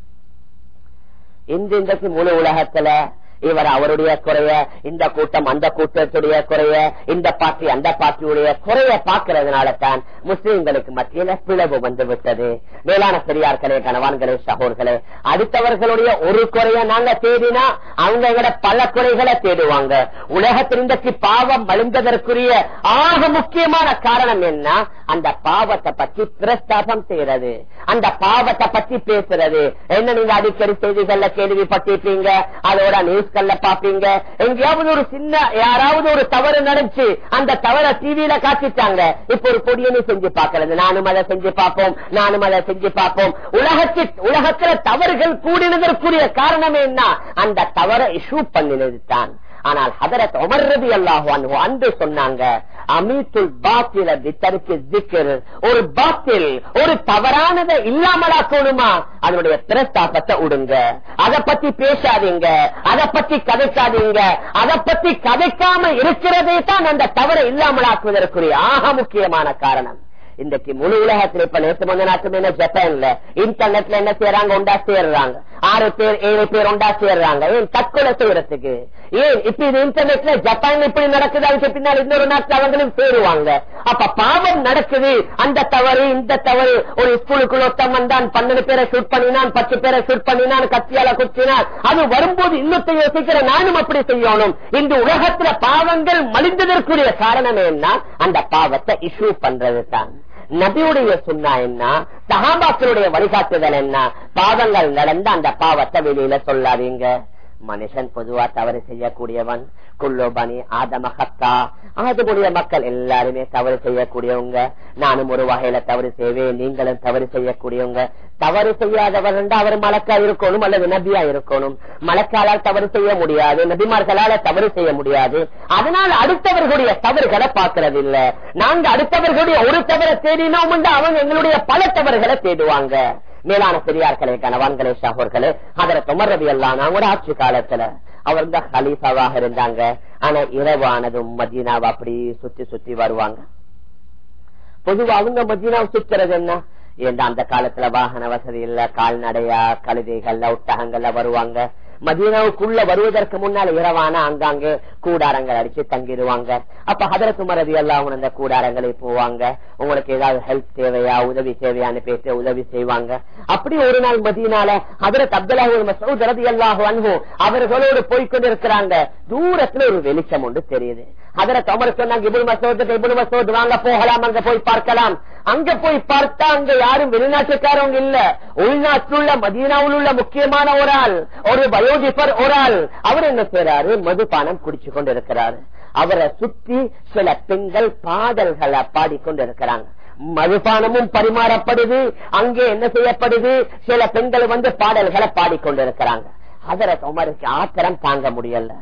இன்று இன்றைக்கு முழு உலகத்துல இவர் அவருடைய குறைய இந்த கூட்டம் அந்த கூட்டத்துடைய குறைய இந்த பார்ட்டி அந்த பார்ட்டியுடைய குறைய பார்க்கறதுனால தான் முஸ்லிம்களுக்கு மத்தியில பிளவு வந்து விட்டது மேலான பெரியார்களே கணவான்களே சகோர்களே அடுத்தவர்களுடைய ஒரு குறைய நாங்க தேடினா அவங்க எங்கட பல குறைகளை தேடுவாங்க உலகத்தில் இன்றைக்கு பாவம் வழிந்ததற்குரிய ஆக முக்கியமான காரணம் என்ன அந்த பாவத்தை பற்றி பிரஸ்தாபம் செய்யறது அந்த பாவத்தை பற்றி பேசுறது என்ன நீங்க அடிக்கடி செய்திகள்ல கேள்விப்பட்டிருப்பீங்க அதோட நியூஸ்கள்ல பாப்பீங்க எங்கேயாவது ஒரு சின்ன யாராவது ஒரு தவறு நடந்துச்சு அந்த தவறை டிவியில காட்டிட்டாங்க இப்ப ஒரு பொடியனு செஞ்சு பாக்குறது நானும் அதை செஞ்சு பார்ப்போம் நானும் அதை செஞ்சு பார்ப்போம் உலகத்தில் உலகத்துல தவறுகள் கூடினதற்குரிய காரணம் என்ன அந்த தவறை இஷ்யூ பண்ணினது தான் ஆனால் ஹதரத் உமர் ரதி அல்லாஹு அன்று சொன்னாங்க அமீத்துல் பாத்தில வித்தருக்கு திக்கர் ஒரு பாத்தில் ஒரு தவறானதை இல்லாமலாக்கணுமா அதனுடைய பிரஸ்தாபத்தை விடுங்க அதை பத்தி பேசாதீங்க அதை பத்தி கதைக்காதீங்க அதை பத்தி கதைக்காம இருக்கிறதே தான் அந்த தவறை இல்லாமலாக்குவதற்குரிய ஆக முக்கியமான காரணம் இன்றைக்கு முழு உலகத்தில் இப்ப நேற்று முந்த நாட்டு என்ன ஜப்பான்ல இன்டர்நெட்ல என்ன செய்யறாங்க உண்டா சேர்றாங்க ஆறு பேர் ஏழு பேர் உண்டா சேர்றாங்க ஏன் தற்கொலை செய்யறதுக்கு ஏன் இப்ப இது இன்டர்நெட்ல ஜப்பான்ல இப்படி நடக்குது அதுக்கு பின்னால் இன்னொரு நாட்டுல அவங்களும் சேருவாங்க அப்ப பாவம் நடக்குது அந்த தவறு இந்த தவறு ஒரு ஸ்கூலுக்குள்ள ஒருத்தன் வந்தான் பன்னெண்டு பேரை ஷூட் பண்ணினான் பத்து பேரை ஷூட் பண்ணினான் கத்தியால குத்தினான் அது வரும்போது இன்னொத்த யோசிக்கிற நானும் அப்படி செய்யணும் இந்த உலகத்துல பாவங்கள் மலிந்ததற்குரிய காரணம் என்ன அந்த பாவத்தை இஷ்யூ பண்றது தான் நபியுடைய சுண்ணா என்ன சகாபாக்களுடைய வழிகாட்டுதல் என்ன பாவங்கள் நடந்த அந்த பாவத்தை வெளியில சொல்லாதீங்க மனுஷன் பொதுவா தவறு செய்யக்கூடியவன் குல்லோபனி ஆதமகத்தா ஆதமுடைய மக்கள் எல்லாருமே தவறு செய்யக்கூடியவங்க நானும் ஒரு வகையில தவறு செய்வேன் நீங்களும் தவறு செய்யக்கூடியவங்க தவறு செய்யாதவர் அவர் மலக்கா இருக்கணும் அல்லது நபியா இருக்கணும் மலக்காலால் தவறு செய்ய முடியாது நபிமார்களால தவறு செய்ய முடியாது அதனால் அடுத்தவர்களுடைய தவறுகளை பார்க்கறது இல்ல நாங்க அடுத்தவர்களுடைய ஒரு தவறை தேடினோம் அவங்க எங்களுடைய பல தவறுகளை தேடுவாங்க மேலான பெரியார்களே கணவான்களே சகோர்களே அதர துமர் ரவி எல்லாம் ஒரு ஆட்சி காலத்துல அவர் தான் ஹலீஃபாவாக இருந்தாங்க ஆனா இரவானதும் மதீனாவை அப்படி சுத்தி சுத்தி வருவாங்க பொதுவா அவங்க மதீனாவை சுத்துறது என்ன ஏன்னா அந்த காலத்துல வாகன வசதி இல்ல கால்நடையா கழுதைகள்ல ஒட்டகங்கள்ல வருவாங்க மதீனாவுக்குள்ள வருவதற்கு முன்னால் இரவான அங்காங்கே கூடாரங்கள் அடிச்சு தங்கிடுவாங்க அப்ப ஹதரத்து மரதி எல்லாம் அந்த கூடாரங்களை போவாங்க உங்களுக்கு ஏதாவது ஹெல்ப் தேவையா உதவி தேவையான்னு பேச உதவி செய்வாங்க அப்படி ஒரு நாள் மதியனால ஹதரத் அப்துல்லாஹு மசூத் ரதி அல்லாஹு அன்பு அவர்களோடு போய்கொண்டிருக்கிறாங்க தூரத்துல ஒரு வெளிச்சம் ஒன்று தெரியுது ஹதரத் அமர் சொன்னாங்க இபுல் மசோத் இபுல் மசோத் வாங்க போகலாம் அங்க போய் பார்க்கலாம் அங்க போய் பார்த்தா அங்க யாரும் வெளிநாட்டுக்காரவங்க இல்ல உள்நாட்டில் உள்ள மதீனாவில் உள்ள முக்கியமான ஒரு ஆள் ஒரு பயோடிபர் ஒரு ஆள் அவர் என்ன செய்யறாரு மதுபானம் குடிச்சு கொண்டு இருக்கிறாரு அவரை சுத்தி சில பெண்கள் பாடல்களை பாடிக்கொண்டு இருக்கிறாங்க மதுபானமும் பரிமாறப்படுது அங்கே என்ன செய்யப்படுது சில பெண்கள் வந்து பாடல்களை பாடிக்கொண்டிருக்கிறாங்க அதற்கு உமருக்கு ஆத்திரம் தாங்க முடியல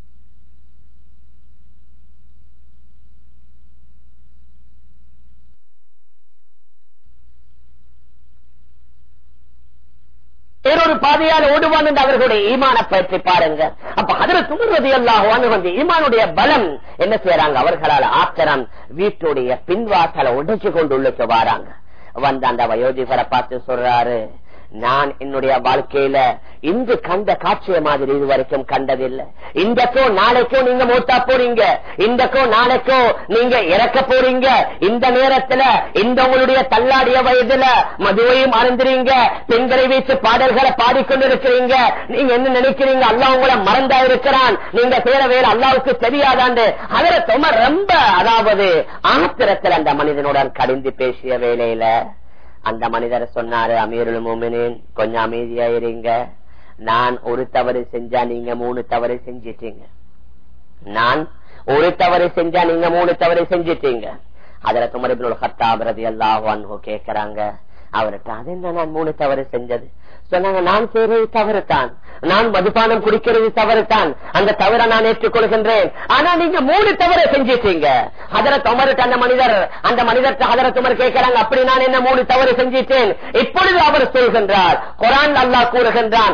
வேறொரு பாதையால் ஓடுவான் என்று அவர்களுடைய ஈமான பற்றி பாருங்க அப்ப அதில் துணுறது எல்லாம் வந்து ஈமானுடைய பலம் என்ன செய்யறாங்க அவர்களால் ஆத்திரம் வீட்டுடைய பின்வாசலை உடைச்சு கொண்டு உள்ளுக்கு வராங்க வந்து அந்த வயோதிபரை பார்த்து சொல்றாரு நான் என்னுடைய வாழ்க்கையில இன்று கண்ட காட்சிய மாதிரி இது வரைக்கும் கண்டதில்லை இந்தக்கோ நாளைக்கோ நீங்க மூத்தா போறீங்க இந்தக்கோ நாளைக்கோ நீங்க இறக்க போறீங்க இந்த நேரத்துல இந்த உங்களுடைய தள்ளாடிய வயதுல மதுவையும் அறந்துறீங்க பெண்களை வைத்து பாடல்களை பாடிக்கொண்டிருக்கிறீங்க நீங்க என்ன நினைக்கிறீங்க அல்லா உங்களை மறந்தா இருக்கிறான் நீங்க சேர வேற அல்லாவுக்கு தெரியாதாண்டு அதில் ரொம்ப ரொம்ப அதாவது ஆத்திரத்தில் அந்த மனிதனுடன் கடிந்து பேசிய வேலையில அந்த மனிதர் சொன்னாரு அமீருல் மோமினின் கொஞ்சம் அமைதியா இருங்க நான் ஒரு தவறு செஞ்சா நீங்க மூணு தவறு செஞ்சிட்டீங்க நான் ஒரு தவறு செஞ்சா நீங்க மூணு தவறு செஞ்சிட்டீங்க அதுல துமரிபின் ஹத்தாபிரதி எல்லாம் கேக்குறாங்க அவர்கிட்ட அது என்ன நான் மூணு தவறு செஞ்சது சொன்னாங்க நான் செய்யறது தவறு தான் நான் மதுபானம் குடிக்கிறது தவறு தான் அந்த தவறை நான் ஏற்றுக்கொள்கின்றேன் ஆனா நீங்க மூணு தவறை செஞ்சிட்டீங்க அதர துமருக்கு அந்த மனிதர் அந்த மனிதர் அதர துமர் கேட்கிறாங்க அப்படி நான் என்ன மூணு தவறு செஞ்சிட்டேன் இப்பொழுது அவர் சொல்கின்றார் குரான் அல்லா கூறுகின்றான்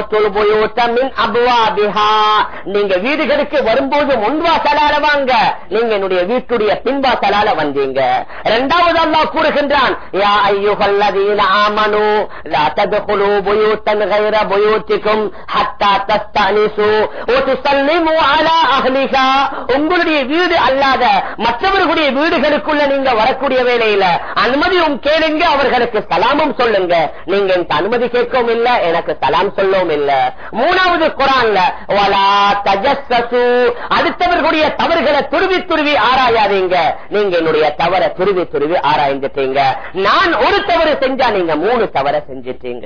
நீங்க வீடுகளுக்கு வரும்போது முன்வாசலால வாங்க நீங்க என்னுடைய வீட்டுடைய பின்வாசலால வந்தீங்க இரண்டாவது அல்லா கூறுகின்றான் யா ஐயுகல்லதீன ஆமனு லா ததுகுலு புயூத்தன் கைர புயூத்திக்கும் ஹத்தா தஸ்தானிசு ஒத்துசல்லிமு அலா அஹ்லிகா உங்களுடைய வீடு அல்லாத மற்றவர்களுடைய வீடுகளுக்குள்ள நீங்க வரக்கூடிய வேலையில அனுமதியும் கேளுங்க அவர்களுக்கு சலாமும் சொல்லுங்க நீங்க எனக்கு அனுமதி கேட்கவும் இல்ல எனக்கு சலாம் சொல்லவும் இல்ல மூணாவது குரான்ல வலா தஜஸ்ஸு அடுத்தவர்களுடைய தவறுகளை துருவி துருவி ஆராயாதீங்க நீங்க என்னுடைய தவற துருவி துருவி ஆராய்ந்துட்டீங்க நான் ஒரு தவறு செஞ்சா நீங்க மூணு தவற செஞ்சிட்டீங்க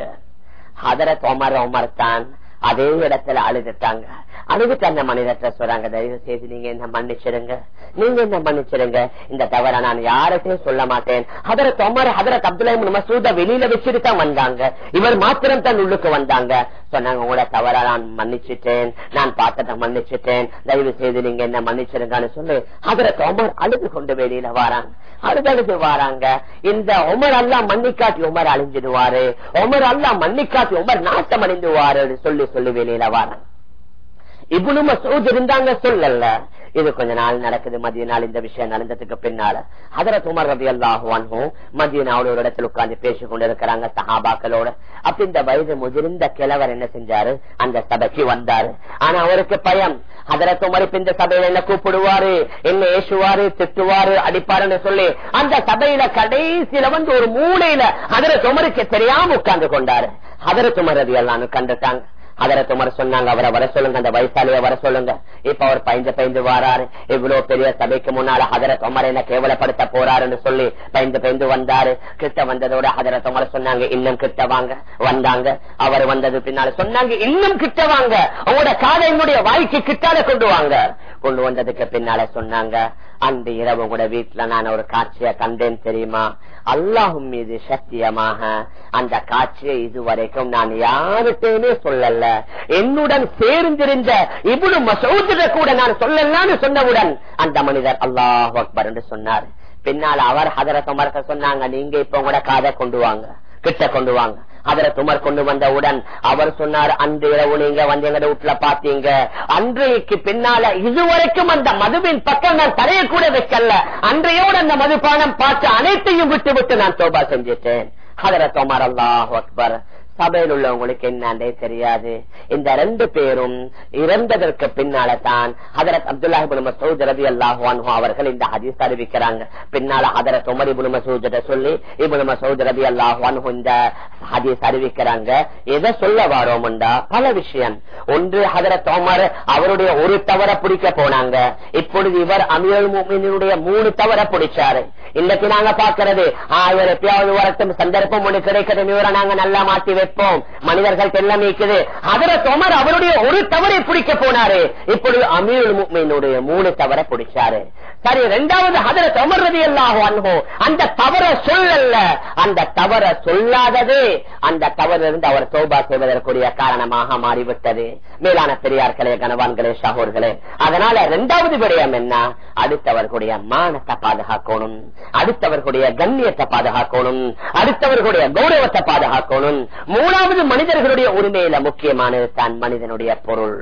அதர தோமர் உமர் தான் அதே இடத்துல அழுதுட்டாங்க அழுதுட்டு அந்த மனிதத்தை சொல்றாங்க தயவு செய்து நீங்க என்ன மன்னிச்சிருங்க நீங்க என்ன மன்னிச்சிருங்க இந்த தவற நான் யார்கிட்டையும் சொல்ல மாட்டேன் அதர தொமர் அதரத் அப்துல்லா மசூத வெளியில வச்சுட்டு தான் வந்தாங்க இவர் மாத்திரம் தான் உள்ளுக்கு வந்தாங்க சொன்னாங்க உங்களோட தவற நான் மன்னிச்சிட்டேன் நான் பார்த்ததை மன்னிச்சிட்டேன் தயவு செய்து நீங்க என்ன மன்னிச்சிருங்கன்னு சொல்லி அதர தொமர் அழுது கொண்டு வெளியில வராங்க அழுதழுது வராங்க இந்த உமர் அல்லா மன்னிக்காட்டி உமர் அழிஞ்சிடுவாரு உமர் அல்லா மன்னிக்காட்டி உமர் நாட்டம் அடைந்துவாரு சொல்லி சொல்லி வெளியில வராங்க இவ்வளவு மசூத் இருந்தாங்க சொல்லல இது கொஞ்ச நாள் நடக்குது மதிய நாள் இந்த விஷயம் நடந்ததுக்கு பின்னால அதர துமர் ரவி அல்லாஹுவான்ஹும் மதிய நாள் ஒரு இடத்துல உட்கார்ந்து பேசிக் கொண்டிருக்கிறாங்க சஹாபாக்களோட அப்ப இந்த வயது முதிர்ந்த கிழவர் என்ன செஞ்சாரு அந்த சபைக்கு வந்தாரு ஆனா அவருக்கு பயம் அதர துமர் இப்ப இந்த சபையில என்ன கூப்பிடுவாரு என்ன ஏசுவாரு திட்டுவாரு அடிப்பாருன்னு சொல்லி அந்த சபையில கடைசியில வந்து ஒரு மூலையில அதர துமருக்கு தெரியாம உட்கார்ந்து கொண்டாரு அதர துமர் ரவி அல்லான்னு கண்டுட்டாங்க அதர துமர் சொன்னாங்க அவரை வர சொல்லுங்க அந்த வயசாலிய வர சொல்லுங்க இப்ப அவர் பயந்து பயந்து வாராரு இவ்வளவு பெரிய சபைக்கு முன்னால ஹதர துமர் என்ன கேவலப்படுத்த போறாருன்னு சொல்லி பயந்து பயந்து வந்தாரு கிட்ட வந்ததோட ஹதர துமர் சொன்னாங்க இன்னும் கிட்ட வாங்க வந்தாங்க அவர் வந்தது பின்னால சொன்னாங்க இன்னும் கிட்ட வாங்க உங்களோட காதை என்னுடைய வாய்க்கு கிட்டால கொண்டு வாங்க கொண்டு வந்ததுக்கு பின்னால சொன்னாங்க அந்த இரவு கூட வீட்டுல நான் ஒரு காட்சியை கண்டேன் தெரியுமா அல்லாஹும் மீது சத்தியமாக அந்த காட்சியை இதுவரைக்கும் நான் யாருக்கையுமே சொல்லல என்னுடன் சேர்ந்திருந்த இவ்வளவு மசூதிட கூட நான் சொல்லலான்னு சொன்னவுடன் அந்த மனிதர் அல்லாஹ் அக்பர் என்று சொன்னார் பின்னால் அவர் ஹதர சுமர்க்க சொன்னாங்க நீங்க இப்ப கூட காதை கொண்டு வாங்க கிட்ட கொண்டு வாங்க அதர துமர் கொண்டு வந்தவுடன் அவர் சொன்னார் அன்று இரவு நீங்க வந்து எங்க வீட்டுல பாத்தீங்க அன்றைக்கு பின்னால இதுவரைக்கும் அந்த மதுவின் பக்கம் நான் தலைய கூட வைக்கல அன்றையோடு அந்த மதுபானம் பார்த்து அனைத்தையும் விட்டு விட்டு நான் சோபா செஞ்சிட்டேன் அதர துமர் அல்லாஹ் அக்பர் சபையில் உள்ளவங்களுக்கு என்னண்டே தெரியாது இந்த ரெண்டு பேரும் இறந்ததற்கு பின்னால தான் ஹதரத் அப்துல்லாஹிபுல் மசூத் ரவி அல்லாஹான் அவர்கள் இந்த ஹதீஸ் அறிவிக்கிறாங்க பின்னால ஹதரத் உமர் இபுல் மசூத சொல்லி இபுல் மசூத் ரவி அல்லாஹான் இந்த ஹதீஸ் அறிவிக்கிறாங்க எதை சொல்ல வாரோம்டா பல விஷயம் ஒன்று ஹதரத் உமர் அவருடைய ஒரு தவற பிடிக்க போனாங்க இப்பொழுது இவர் அமீர் மூமினுடைய மூணு தவற பிடிச்சாரு இன்னைக்கு நாங்க பாக்குறது ஆயிரம் எப்பயாவது வரட்டும் சந்தர்ப்பம் ஒண்ணு கிடைக்கட்டும் இவரை நாங்க நல்லா மாத்தி கேட்போம் மனிதர்கள் எல்லாம் இருக்குது அதர தோமர் அவருடைய ஒரு தவறை பிடிக்க போனாரு இப்பொழுது அமீர் முக்மீனுடைய மூணு தவறை பிடிச்சாரு சரி இரண்டாவது ஹதர தமர்றது எல்லாம் அன்போ அந்த தவற சொல்லல அந்த தவற சொல்லாதது அந்த தவறிலிருந்து அவர் தோபா செய்வதற்குரிய காரணமாக மாறிவிட்டது மேலான பெரியார்களே கனவான்களே சகோர்களே அதனால இரண்டாவது விடயம் என்ன அடுத்தவர்களுடைய மானத்தை பாதுகாக்கணும் அடுத்தவர்களுடைய கண்ணியத்தை பாதுகாக்கணும் அடுத்தவர்களுடைய கௌரவத்தை பாதுகாக்கணும் மூணாவது மனிதர்களுடைய உரிமையில முக்கியமானது தான் மனிதனுடைய பொருள்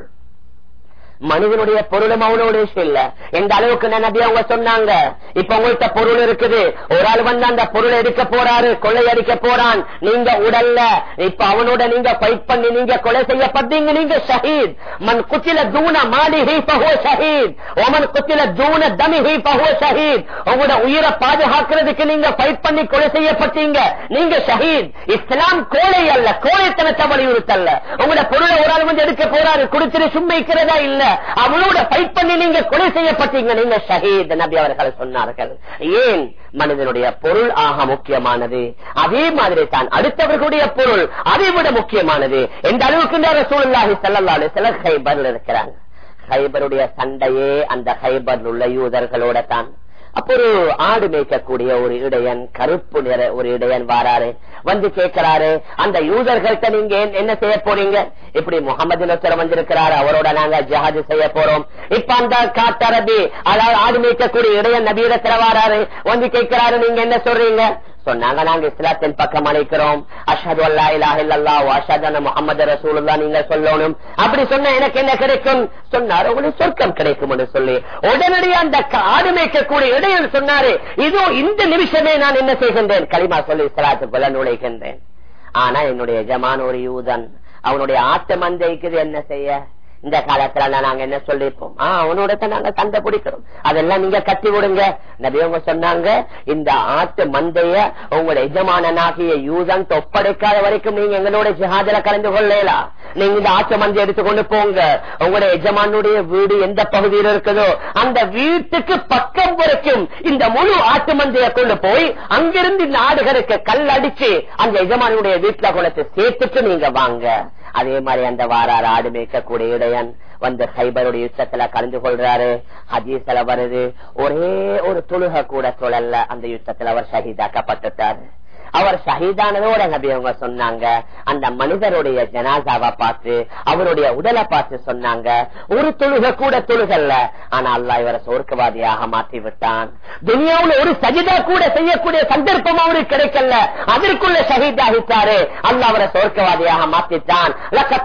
மனிதனுடைய பொருளும் அவனோட விஷயம் இல்ல எந்த அளவுக்கு நபி அவங்க சொன்னாங்க இப்ப உங்கள்கிட்ட பொருள் இருக்குது ஒரு ஆள் வந்து அந்த பொருளை எடுக்க போறாரு கொள்ளை அடிக்க போறான் நீங்க உடல்ல இப்ப அவனோட நீங்க ஃபைட் பண்ணி நீங்க கொலை செய்யப்பட்டீங்க நீங்க ஷஹீத் மன் குச்சில தூண மாடி ஹி பஹோ ஷஹீத் ஒமன் குச்சில தூண தமி ஹி பஹோ ஷஹீத் உங்களோட உயிரை பாதுகாக்கிறதுக்கு நீங்க ஃபைட் பண்ணி கொலை செய்யப்பட்டீங்க நீங்க ஷஹீத் இஸ்லாம் கோழை அல்ல கோழைத்தனத்தை வலியுறுத்தல்ல உங்களோட பொருளை ஒரு ஆள் வந்து எடுக்க போறாரு குடிச்சிட்டு சும்மைக்கிறதா இல்ல அவனோட ஃபைட் பண்ணி நீங்க கொலை செய்யப்பட்டீங்க நீங்க ஷஹீத் நபி அவர்கள் சொன்னார்கள் ஏன் மனிதனுடைய பொருள் ஆக முக்கியமானது அதே மாதிரி தான் அடுத்தவர்களுடைய பொருள் அதை விட முக்கியமானது எந்த அளவுக்கு சூழலாகி செல்லல்லாலே சில ஹைபர்ல இருக்கிறாங்க ஹைபருடைய சண்டையே அந்த ஹைபர் உள்ள யூதர்களோட தான் அப்போ ஒரு ஆடு மேய்க்கக்கூடிய ஒரு இடையன் கருப்பு நிற ஒரு இடையன் வாராரு வந்து கேட்கிறாரு அந்த யூதர்கள்ட்ட நீங்க என்ன செய்ய போறீங்க இப்படி முகமது நசர் வந்திருக்கிறாரு அவரோட நாங்க ஜஹாது செய்ய போறோம் இப்ப அந்த காட்டரபி அதாவது ஆடு மேய்க்கக்கூடிய இடையன் நபீரத்துல வாராரு வந்து கேட்கிறாரு நீங்க என்ன சொல்றீங்க சொன்னாங்க நாங்க இஸ்லாத்தின் பக்கம் அழைக்கிறோம் அஷது அல்லா இலாஹ் இல்லல்லா அஷது முகமது ரசூலுல்லா நீங்க சொல்லணும் அப்படி சொன்ன எனக்கு என்ன கிடைக்கும் சொன்னாரு உங்களுக்கு சொர்க்கம் கிடைக்கும் என்று சொல்லி உடனடியே அந்த ஆடு மேய்க்கக்கூடிய இடையில் சொன்னாரு இதோ இந்த நிமிஷமே நான் என்ன செய்கின்றேன் களிமா சொல்லி இஸ்லாத்துக்குள்ள நுழைகின்றேன் ஆனா என்னுடைய எஜமான ஒரு யூதன் அவனுடைய ஆட்டு மந்தைக்குது என்ன செய்ய இந்த காலத்துல நாங்க என்ன சொல்லிருப்போம் ஆஹ் அவனோட நாங்க சண்டை பிடிக்கிறோம் அதெல்லாம் நீங்க கட்டி விடுங்க நபியவங்க சொன்னாங்க இந்த ஆட்டு மந்தைய உங்களோட எஜமானனாகிய யூதன் ஒப்படைக்காத வரைக்கும் நீங்க எங்களோட ஜிஹாதில கலந்து கொள்ளலாம் நீங்க இந்த ஆட்டு மந்தை எடுத்துக்கொண்டு போங்க உங்களோட எஜமானுடைய வீடு எந்த பகுதியில் இருக்குதோ அந்த வீட்டுக்கு பக்கம் வரைக்கும் இந்த முழு ஆட்டு மந்தைய கொண்டு போய் அங்கிருந்து இந்த ஆடுகளுக்கு கல் அடிச்சு அந்த எஜமானுடைய வீட்டுல கொண்டு சேர்த்துட்டு நீங்க வாங்க அதே மாதிரி அந்த வாரார் ஆடு மேய்க்கக்கூடிய இடையன் வந்து ஹைபருடைய யுத்தத்துல கலந்து கொள்றாரு ஹதீஸ்ல வருது ஒரே ஒரு தொழுக கூட தொழல்ல அந்த யுத்தத்துல அவர் ஷஹீதாக்கப்பட்டுட்டாரு அவர் ஷஹீதானதோட நபி அவங்க சொன்னாங்க அந்த மனிதருடைய ஜனாசாவை பார்த்து அவருடைய உடலை பார்த்து சொன்னாங்க ஒரு தொழுக கூட தொழுகல்ல ஆனா அல்லா இவரை சோர்க்கவாதியாக மாற்றி விட்டான் துனியாவுல ஒரு சஜிதா கூட செய்யக்கூடிய சந்தர்ப்பம் அவருக்கு கிடைக்கல அதற்குள்ள ஷஹீதாகிட்டாரு அல்லா அவரை சோர்க்கவாதியாக மாற்றிட்டான்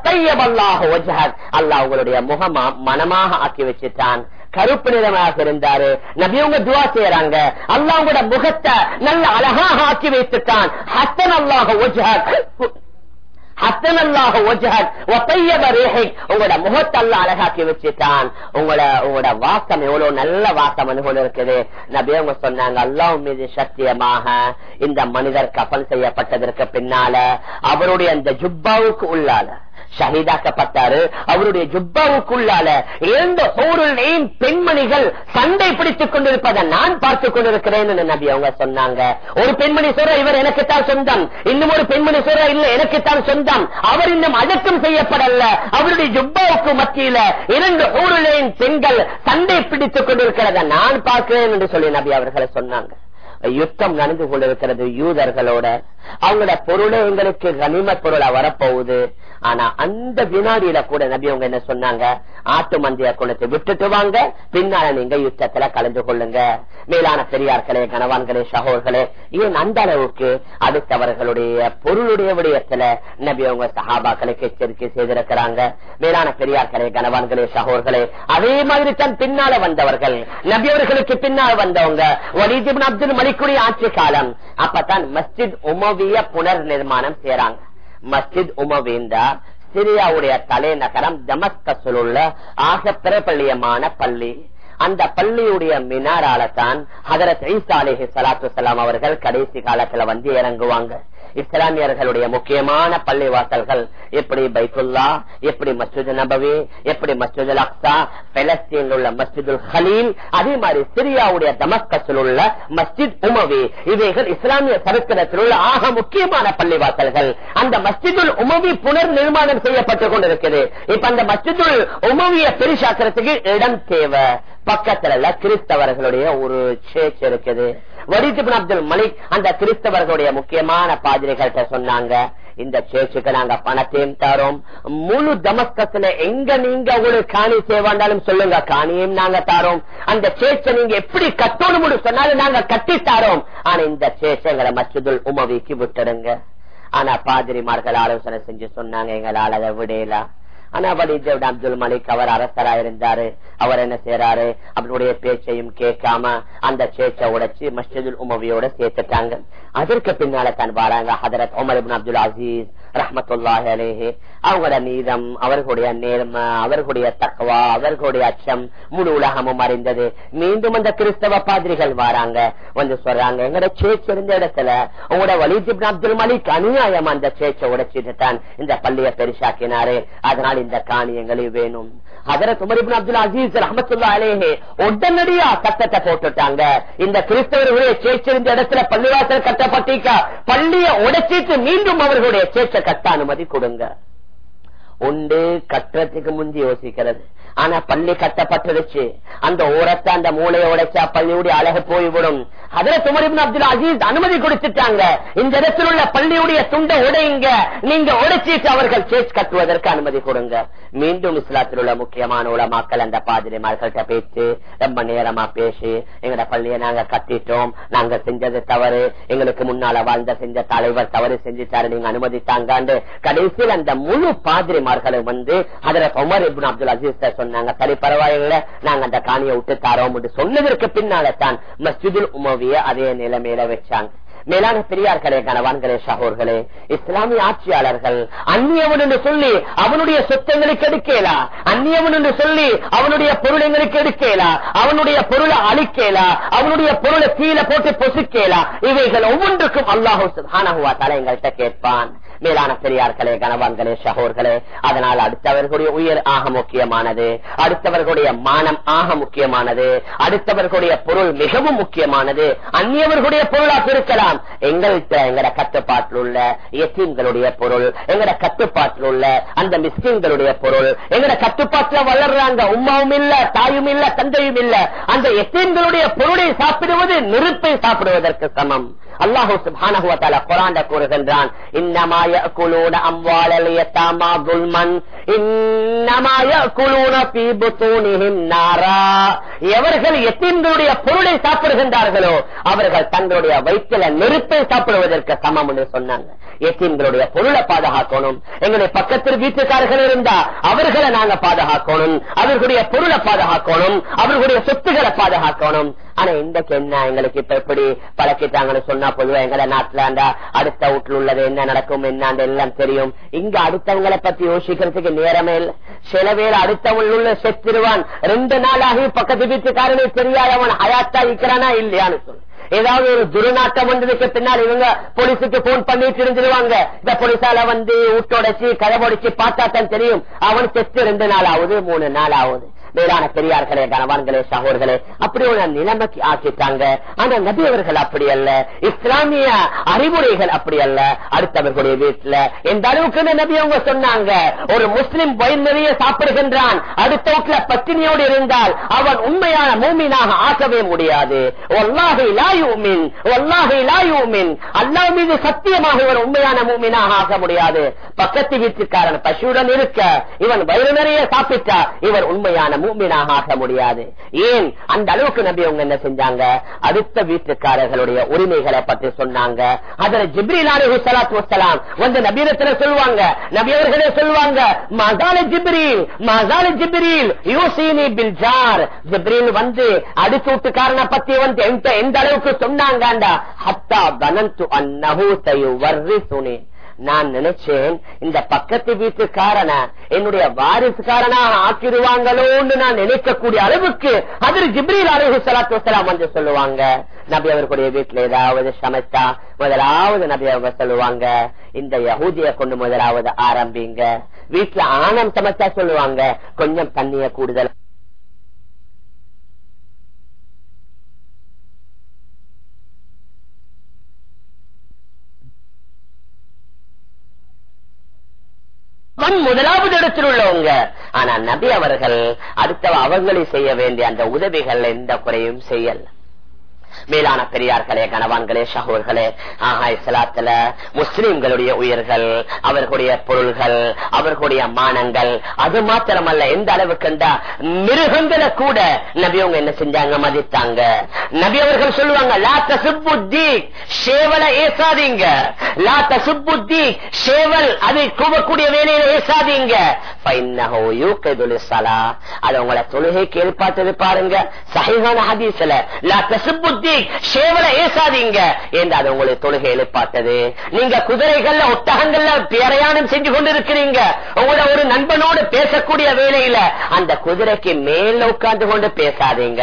அல்லாஹ் உங்களுடைய முகமா மனமாக ஆக்கி வச்சுட்டான் கருப்பு நிறமாக இருந்தாரு நபியவங்க துவா செய்யறாங்க அல்லாவோட முகத்தை நல்ல அழகாக ஆக்கி வைத்துட்டான் ஹசன் அல்லாஹ் உங்களோட முகத்தல்ல அழகாக்கி வச்சுட்டான் உங்களோட உங்களோட வாசம் எவ்வளவு நல்ல வாசம் வந்து இருக்குது நபியவங்க சொன்னாங்க அல்லாஹ் மீது சத்தியமாக இந்த மனிதர் கப்பல் செய்யப்பட்டதற்கு பின்னால அவருடைய அந்த ஜுப்பாவுக்கு உள்ளால ஷஹீதாக்கப்பட்டாரு அவருடைய ஜுப்பாவுக்குள்ளால இரண்டு சோருளையும் பெண்மணிகள் சண்டை பிடித்துக் கொண்டிருப்பதை நான் பார்த்துக் கொண்டிருக்கிறேன் நபி அவங்க சொன்னாங்க ஒரு பெண்மணி சொல்ற இவர் எனக்குத்தான் சொந்தம் இன்னும் ஒரு பெண்மணி சொல்ற இல்ல எனக்குத்தான் சொந்தம் அவர் இன்னும் அடக்கம் செய்யப்படல அவருடைய ஜுப்பாவுக்கு மத்தியில இரண்டு சோருளையும் பெண்கள் சண்டை பிடித்துக் கொண்டிருக்கிறத நான் பார்க்கிறேன் என்று சொல்லி நபி அவர்களை சொன்னாங்க யுத்தம் நடந்து கொண்டிருக்கிறது யூதர்களோட அவங்களோட பொருளே எங்களுக்கு கனிம பொருளா வரப்போகுது ஆனா அந்த வினாடியில கூட நபி அவங்க என்ன சொன்னாங்க ஆட்டு மந்திய குணத்தை விட்டுட்டு வாங்க பின்னால நீங்க யுத்தத்துல கலந்து கொள்ளுங்க மேலான பெரியார்களே கனவான்களே சகோர்களே ஏன் அந்த அளவுக்கு அடுத்தவர்களுடைய பொருளுடைய விடயத்துல நபி அவங்க சஹாபாக்களுக்கு எச்சரிக்கை செய்திருக்கிறாங்க மேலான பெரியார்களே கனவான்களே சகோர்களே அதே மாதிரி தான் பின்னால வந்தவர்கள் நபி அவர்களுக்கு பின்னால் வந்தவங்க வலிதிபின் அப்துல் மலிக்குடைய ஆட்சி காலம் அப்பதான் மஸ்ஜித் உமவிய புனர் நிர்மாணம் செய்யறாங்க மஸ்ஜித் உமவிந்தா சிரியாவுடைய தலைநகரம் தமஸ்கஸில் உள்ள ஆக பிரபல்யமான பள்ளி அந்த பள்ளியுடைய மினாரால தான் ஹதரத் ஈசா அலிஹி சலாத்து சலாம் அவர்கள் கடைசி காலத்துல வந்து இறங்குவாங்க இஸ்லாமியர்களுடைய முக்கியமான பள்ளிவாசல்கள் எப்படி பைத்துல்லா எப்படி மஸ்ஜித் நபவி எப்படி மஸ்ஜித் அக்சா பெலஸ்தீனில் உள்ள மஸ்ஜிதுல் ஹலீல் அதே மாதிரி சிரியாவுடைய தமஸ்கஸில் உள்ள மஸ்ஜித் உமவி இவைகள் இஸ்லாமிய சரித்திரத்தில் உள்ள ஆக முக்கியமான பள்ளிவாசல்கள் அந்த மஸ்ஜிதுல் உமவி புனர் நிர்மாணம் செய்யப்பட்டுக் கொண்டிருக்கிறது இப்ப அந்த மஸ்ஜிதுல் உமவிய பெரிசாக்கிறதுக்கு இடம் தேவை பக்கத்துல கிறிஸ்தவர்களுடைய ஒரு சேர்ச் இருக்குது வடித்து அப்துல் மலிக் அந்த கிறிஸ்தவர்களுடைய முக்கியமான பாதிரிகள்கிட்ட சொன்னாங்க இந்த சேர்ச்சுக்கு நாங்க பணத்தையும் தரோம் முழு தமஸ்கத்துல எங்க நீங்க உங்களுக்கு காணி தேவாண்டாலும் சொல்லுங்க காணியும் நாங்க தாரோம் அந்த சேர்ச்சை நீங்க எப்படி கட்டணும் சொன்னாலும் நாங்க கட்டி தாரோம் ஆனா இந்த சேர்ச்சங்களை மச்சதுல் உமவிக்கு விட்டுடுங்க ஆனா பாதிரிமார்கள் ஆலோசனை செஞ்சு சொன்னாங்க எங்களால் அதை விடையல ஆனா வலித் அப்துல் மலிக் அவர் அரசரா இருந்தாரு அவர் என்ன செய்யறாரு அவருடைய பேச்சையும் கேட்காம அந்த சேச்சை உடைச்சு மஸ்ஜிதுல் உமவியோட சேர்த்துட்டாங்க அதற்கு பின்னால தான் வராங்க ஹதரத் உமர் அப்துல் அசீஸ் ரஹமத்துல்லாஹி அலேஹே அவங்களோட நீதம் அவர்களுடைய நேர்மை அவர்களுடைய தக்குவா அவர்களுடைய அச்சம் முழு உலகமும் அறிந்தது மீண்டும் அந்த கிறிஸ்தவ பாதிரிகள் வராங்க வந்து சொல்றாங்க எங்களோட சேச்சு இருந்த இடத்துல உங்களோட வலித் அப்துல் மலிக் அநியாயம் அந்த சேச்சை உடைச்சிட்டு தான் இந்த பள்ளியை பெருசாக்கினாரு அதனால் இந்த காணியங்களை வேணும் அதற்கு உமர் அப்துல் அசீஸ் ரஹமத்துல்லா அலேஹே உடனடியா சட்டத்தை போட்டுட்டாங்க இந்த கிறிஸ்தவர்களுடைய சேச்சு இருந்த இடத்துல பள்ளிவாசல் கட்டப்பட்டிருக்கா பள்ளியை உடைச்சிட்டு மீண்டும் அவர்களுடைய சேச்சை கட்ட அனுமதி கொடுங்க உண்டு கட்டுறதுக்கு முந்தி யோசிக்கிறது ஆனா பள்ளி கட்டப்பட்டுருச்சு அந்த ஓரத்தை அந்த மூளையை உடைச்சா பள்ளியுடைய அழகு போய்விடும் அதுல துமரிபின் அப்துல் அசீஸ் அனுமதி கொடுத்துட்டாங்க இந்த இடத்தில் உள்ள பள்ளியுடைய துண்டை உடையுங்க நீங்க உடைச்சிட்டு அவர்கள் சேர்ச் கட்டுவதற்கு அனுமதி கொடுங்க மீண்டும் இஸ்லாத்தில் உள்ள முக்கியமான உலமாக்கள் அந்த பாதிரிமார்கள்ட்ட பேச்சு ரொம்ப நேரமா பேசி எங்கட பள்ளியை நாங்க கட்டிட்டோம் நாங்க செஞ்சது தவறு எங்களுக்கு முன்னால வாழ்ந்த செஞ்ச தலைவர் தவறு செஞ்சுட்டாரு நீங்க அனுமதித்தாங்க கடைசியில் அந்த முழு பாதிரிமார்களும் வந்து அதுல உமர் இப்னு அப்துல் அசீஸ் சொன்னாங்க சரி பரவாயில்ல நாங்க அந்த காணியை விட்டு தாரோம் சொன்னதற்கு பின்னால தான் மஸ்ஜிதுல் உமவிய அதே நிலைமையில வச்சாங்க மேலான பெரியார்களே கணவான்களே சகோர்களே இஸ்லாமிய ஆட்சியாளர்கள் அந்நியவன் என்று சொல்லி அவனுடைய சொத்தங்களுக்கு எடுக்கலா அந்நியவன் என்று சொல்லி அவனுடைய பொருளங்களுக்கு எடுக்கலா அவனுடைய பொருளை அழிக்கலா அவனுடைய பொருளை கீழே போட்டு பொசுக்கலா இவைகள் ஒவ்வொன்றுக்கும் அல்லாஹூ சுபானகுவா தலை எங்கள்கிட்ட கேட்பான் மேலான பெரியார்களே கணவான்களே சகோர்களே அதனால் அடுத்தவர்களுடைய உயிர் ஆக முக்கியமானது அடுத்தவர்களுடைய மானம் ஆக முக்கியமானது அடுத்தவர்களுடைய பொருள் மிகவும் முக்கியமானது அந்நியவர்களுடைய பொருளாக இருக்கலாம் எங்கள்கிட்ட எங்கட கட்டுப்பாட்டில் உள்ள எத்தீன்களுடைய பொருள் எங்கட கட்டுப்பாட்டில் உள்ள அந்த மிஸ்கின்களுடைய பொருள் எங்கட கட்டுப்பாட்டில் வளர்றாங்க உமாவும் இல்ல தாயும் இல்ல தந்தையும் இல்ல அந்த எத்தீன்களுடைய பொருளை சாப்பிடுவது நெருப்பை சாப்பிடுவதற்கு சமம் அல்லாஹூ சுபானஹு வதஆலா குர்ஆன்ல கூறுகின்றான் இன்னமா يأكلون أموال اليتامى ظلما إنما يأكلون في بطونهم نارا எவர்கள் எத்தீன்களுடைய பொருளை சாப்பிடுகின்றார்களோ அவர்கள் தங்களுடைய வயிற்றில நெருப்பை சாப்பிடுவதற்கு சமம் என்று சொன்னாங்க எத்தீன்களுடைய பொருளை பாதுகாக்கணும் எங்களுடைய பக்கத்தில் வீட்டுக்காரர்கள் இருந்தா அவர்களை நாங்க பாதுகாக்கணும் அவர்களுடைய பொருளை பாதுகாக்கணும் அவர்களுடைய சொத்துக்களை பாதுகாக்கணும் ஆனா இன்றைக்கு என்ன எங்களுக்கு இப்ப எப்படி பழக்கிட்டாங்கன்னு சொன்னா பொதுவா எங்கட நாட்டுல அடுத்த வீட்டுல உள்ளது என்ன நடக்கும் என்ன எல்லாம் தெரியும் இங்க அடுத்தவங்களை பத்தி யோசிக்கிறதுக்கு நேரமே இல்லை சில பேர் அடுத்தவள் உள்ள செத்துருவான் ரெண்டு நாளாகி பக்கத்து வீட்டுக்காரனே தெரியாதவன் ஹயாத்தா இருக்கிறானா இல்லையான்னு சொல்லு ஏதாவது ஒரு துர்நாட்டம் வந்ததுக்கு பின்னால் இவங்க போலீஸுக்கு போன் பண்ணிட்டு இருந்துருவாங்க இந்த போலீஸால வந்து ஊட்டோடைச்சு கதவொடைச்சு பார்த்தா தான் தெரியும் அவன் செத்து ரெண்டு நாள் ஆகுது மூணு நாள் ஆகுது மேலான பெரியார்களே கணவான்களே சகோர்களே அப்படி ஒரு நிலைமைக்கு ஆக்கிட்டாங்க ஆனா நபியவர்கள் அப்படி அல்ல இஸ்லாமிய அறிவுரைகள் அப்படி அல்ல அடுத்தவர்களுடைய வீட்டுல எந்த அளவுக்கு நபி அவங்க சொன்னாங்க ஒரு முஸ்லிம் வயிறு நிறைய சாப்பிடுகின்றான் அடுத்த வீட்டுல பத்தினியோடு இருந்தால் அவன் உண்மையான மூமினாக ஆக்கவே முடியாது அல்லாஹ் மீது சத்தியமாக இவன் உண்மையான மூமினாக ஆக முடியாது பக்கத்து வீட்டுக்காரன் பசுடன் இருக்க இவன் வயிறு நிறைய சாப்பிட்டா இவர் உண்மையான மூமினாக ஆக முடியாது ஏன் அந்த அளவுக்கு நம்பி அவங்க என்ன செஞ்சாங்க அடுத்த வீட்டுக்காரர்களுடைய உரிமைகளை பற்றி சொன்னாங்க அதுல ஜிப்ரில் அலி சலாத்து வசலாம் வந்து நபீரத்துல சொல்லுவாங்க நபியவர்களே சொல்லுவாங்க மசால ஜிப்ரீல் மசால ஜிப்ரீல் யூசினி பில் ஜார் ஜிப்ரீல் வந்து அடுத்த வீட்டுக்காரனை பத்தி வந்து எந்த எந்த அளவுக்கு சொன்னாங்கண்டா ஹத்தா தனந்து அன்னஹூ தயு வர்ரி சுனி நான் நினைச்சேன் இந்த பக்கத்து வீட்டுக்காரன என்னுடைய வாரிசுக்காரனாக ஆக்கிடுவாங்களோன்னு நான் நினைக்கக்கூடிய அளவுக்கு அதில் ஜிப்ரீல் அலஹு சலாத்து வசலாம் வந்து சொல்லுவாங்க நபி அவர்களுடைய வீட்டுல ஏதாவது சமைத்தா முதலாவது நபி அவங்க சொல்லுவாங்க இந்த யகூதிய கொண்டு முதலாவது ஆரம்பிங்க வீட்டுல ஆணம் சமைச்சா சொல்லுவாங்க கொஞ்சம் தண்ணிய கூடுதல் அவன் முதலாவது இடத்தில் உள்ளவங்க ஆனா நபி அவர்கள் அடுத்த அவங்களை செய்ய வேண்டிய அந்த உதவிகள் எந்த குறையும் செய்யல மேலான பெரியார்களே கணவான்களே சகோர்களே ஆஹா இஸ்லாத்துல முஸ்லிம்களுடைய உயிர்கள் அவர்களுடைய பொருள்கள் அவர்களுடைய மானங்கள் அது மாத்திரமல்ல எந்த அளவுக்குண்டா மிருகங்களை கூட நபி அவங்க என்ன செஞ்சாங்க மதித்தாங்க நபி அவர்கள் சொல்லுவாங்க லா தசுப்புத்தி சேவல ஏசாதீங்க லா தசுப்புத்தி சேவல் அதை கூவக்கூடிய வேலையில ஏசாதீங்க அது உங்களை தொழுகைக்கு ஏற்பாட்டது பாருங்க சகைகான ஹதீஸ்ல லா தசுப்புத்தி சேவலை ஏசாதீங்க என்று அது உங்களை தொழுகை எழுப்பாட்டது நீங்க குதிரைகள்ல ஒட்டகங்கள்ல பிரயாணம் செஞ்சு கொண்டிருக்கிறீங்க உங்களோட ஒரு நண்பனோடு பேசக்கூடிய வேலையில அந்த குதிரைக்கு மேல உட்கார்ந்து கொண்டு பேசாதீங்க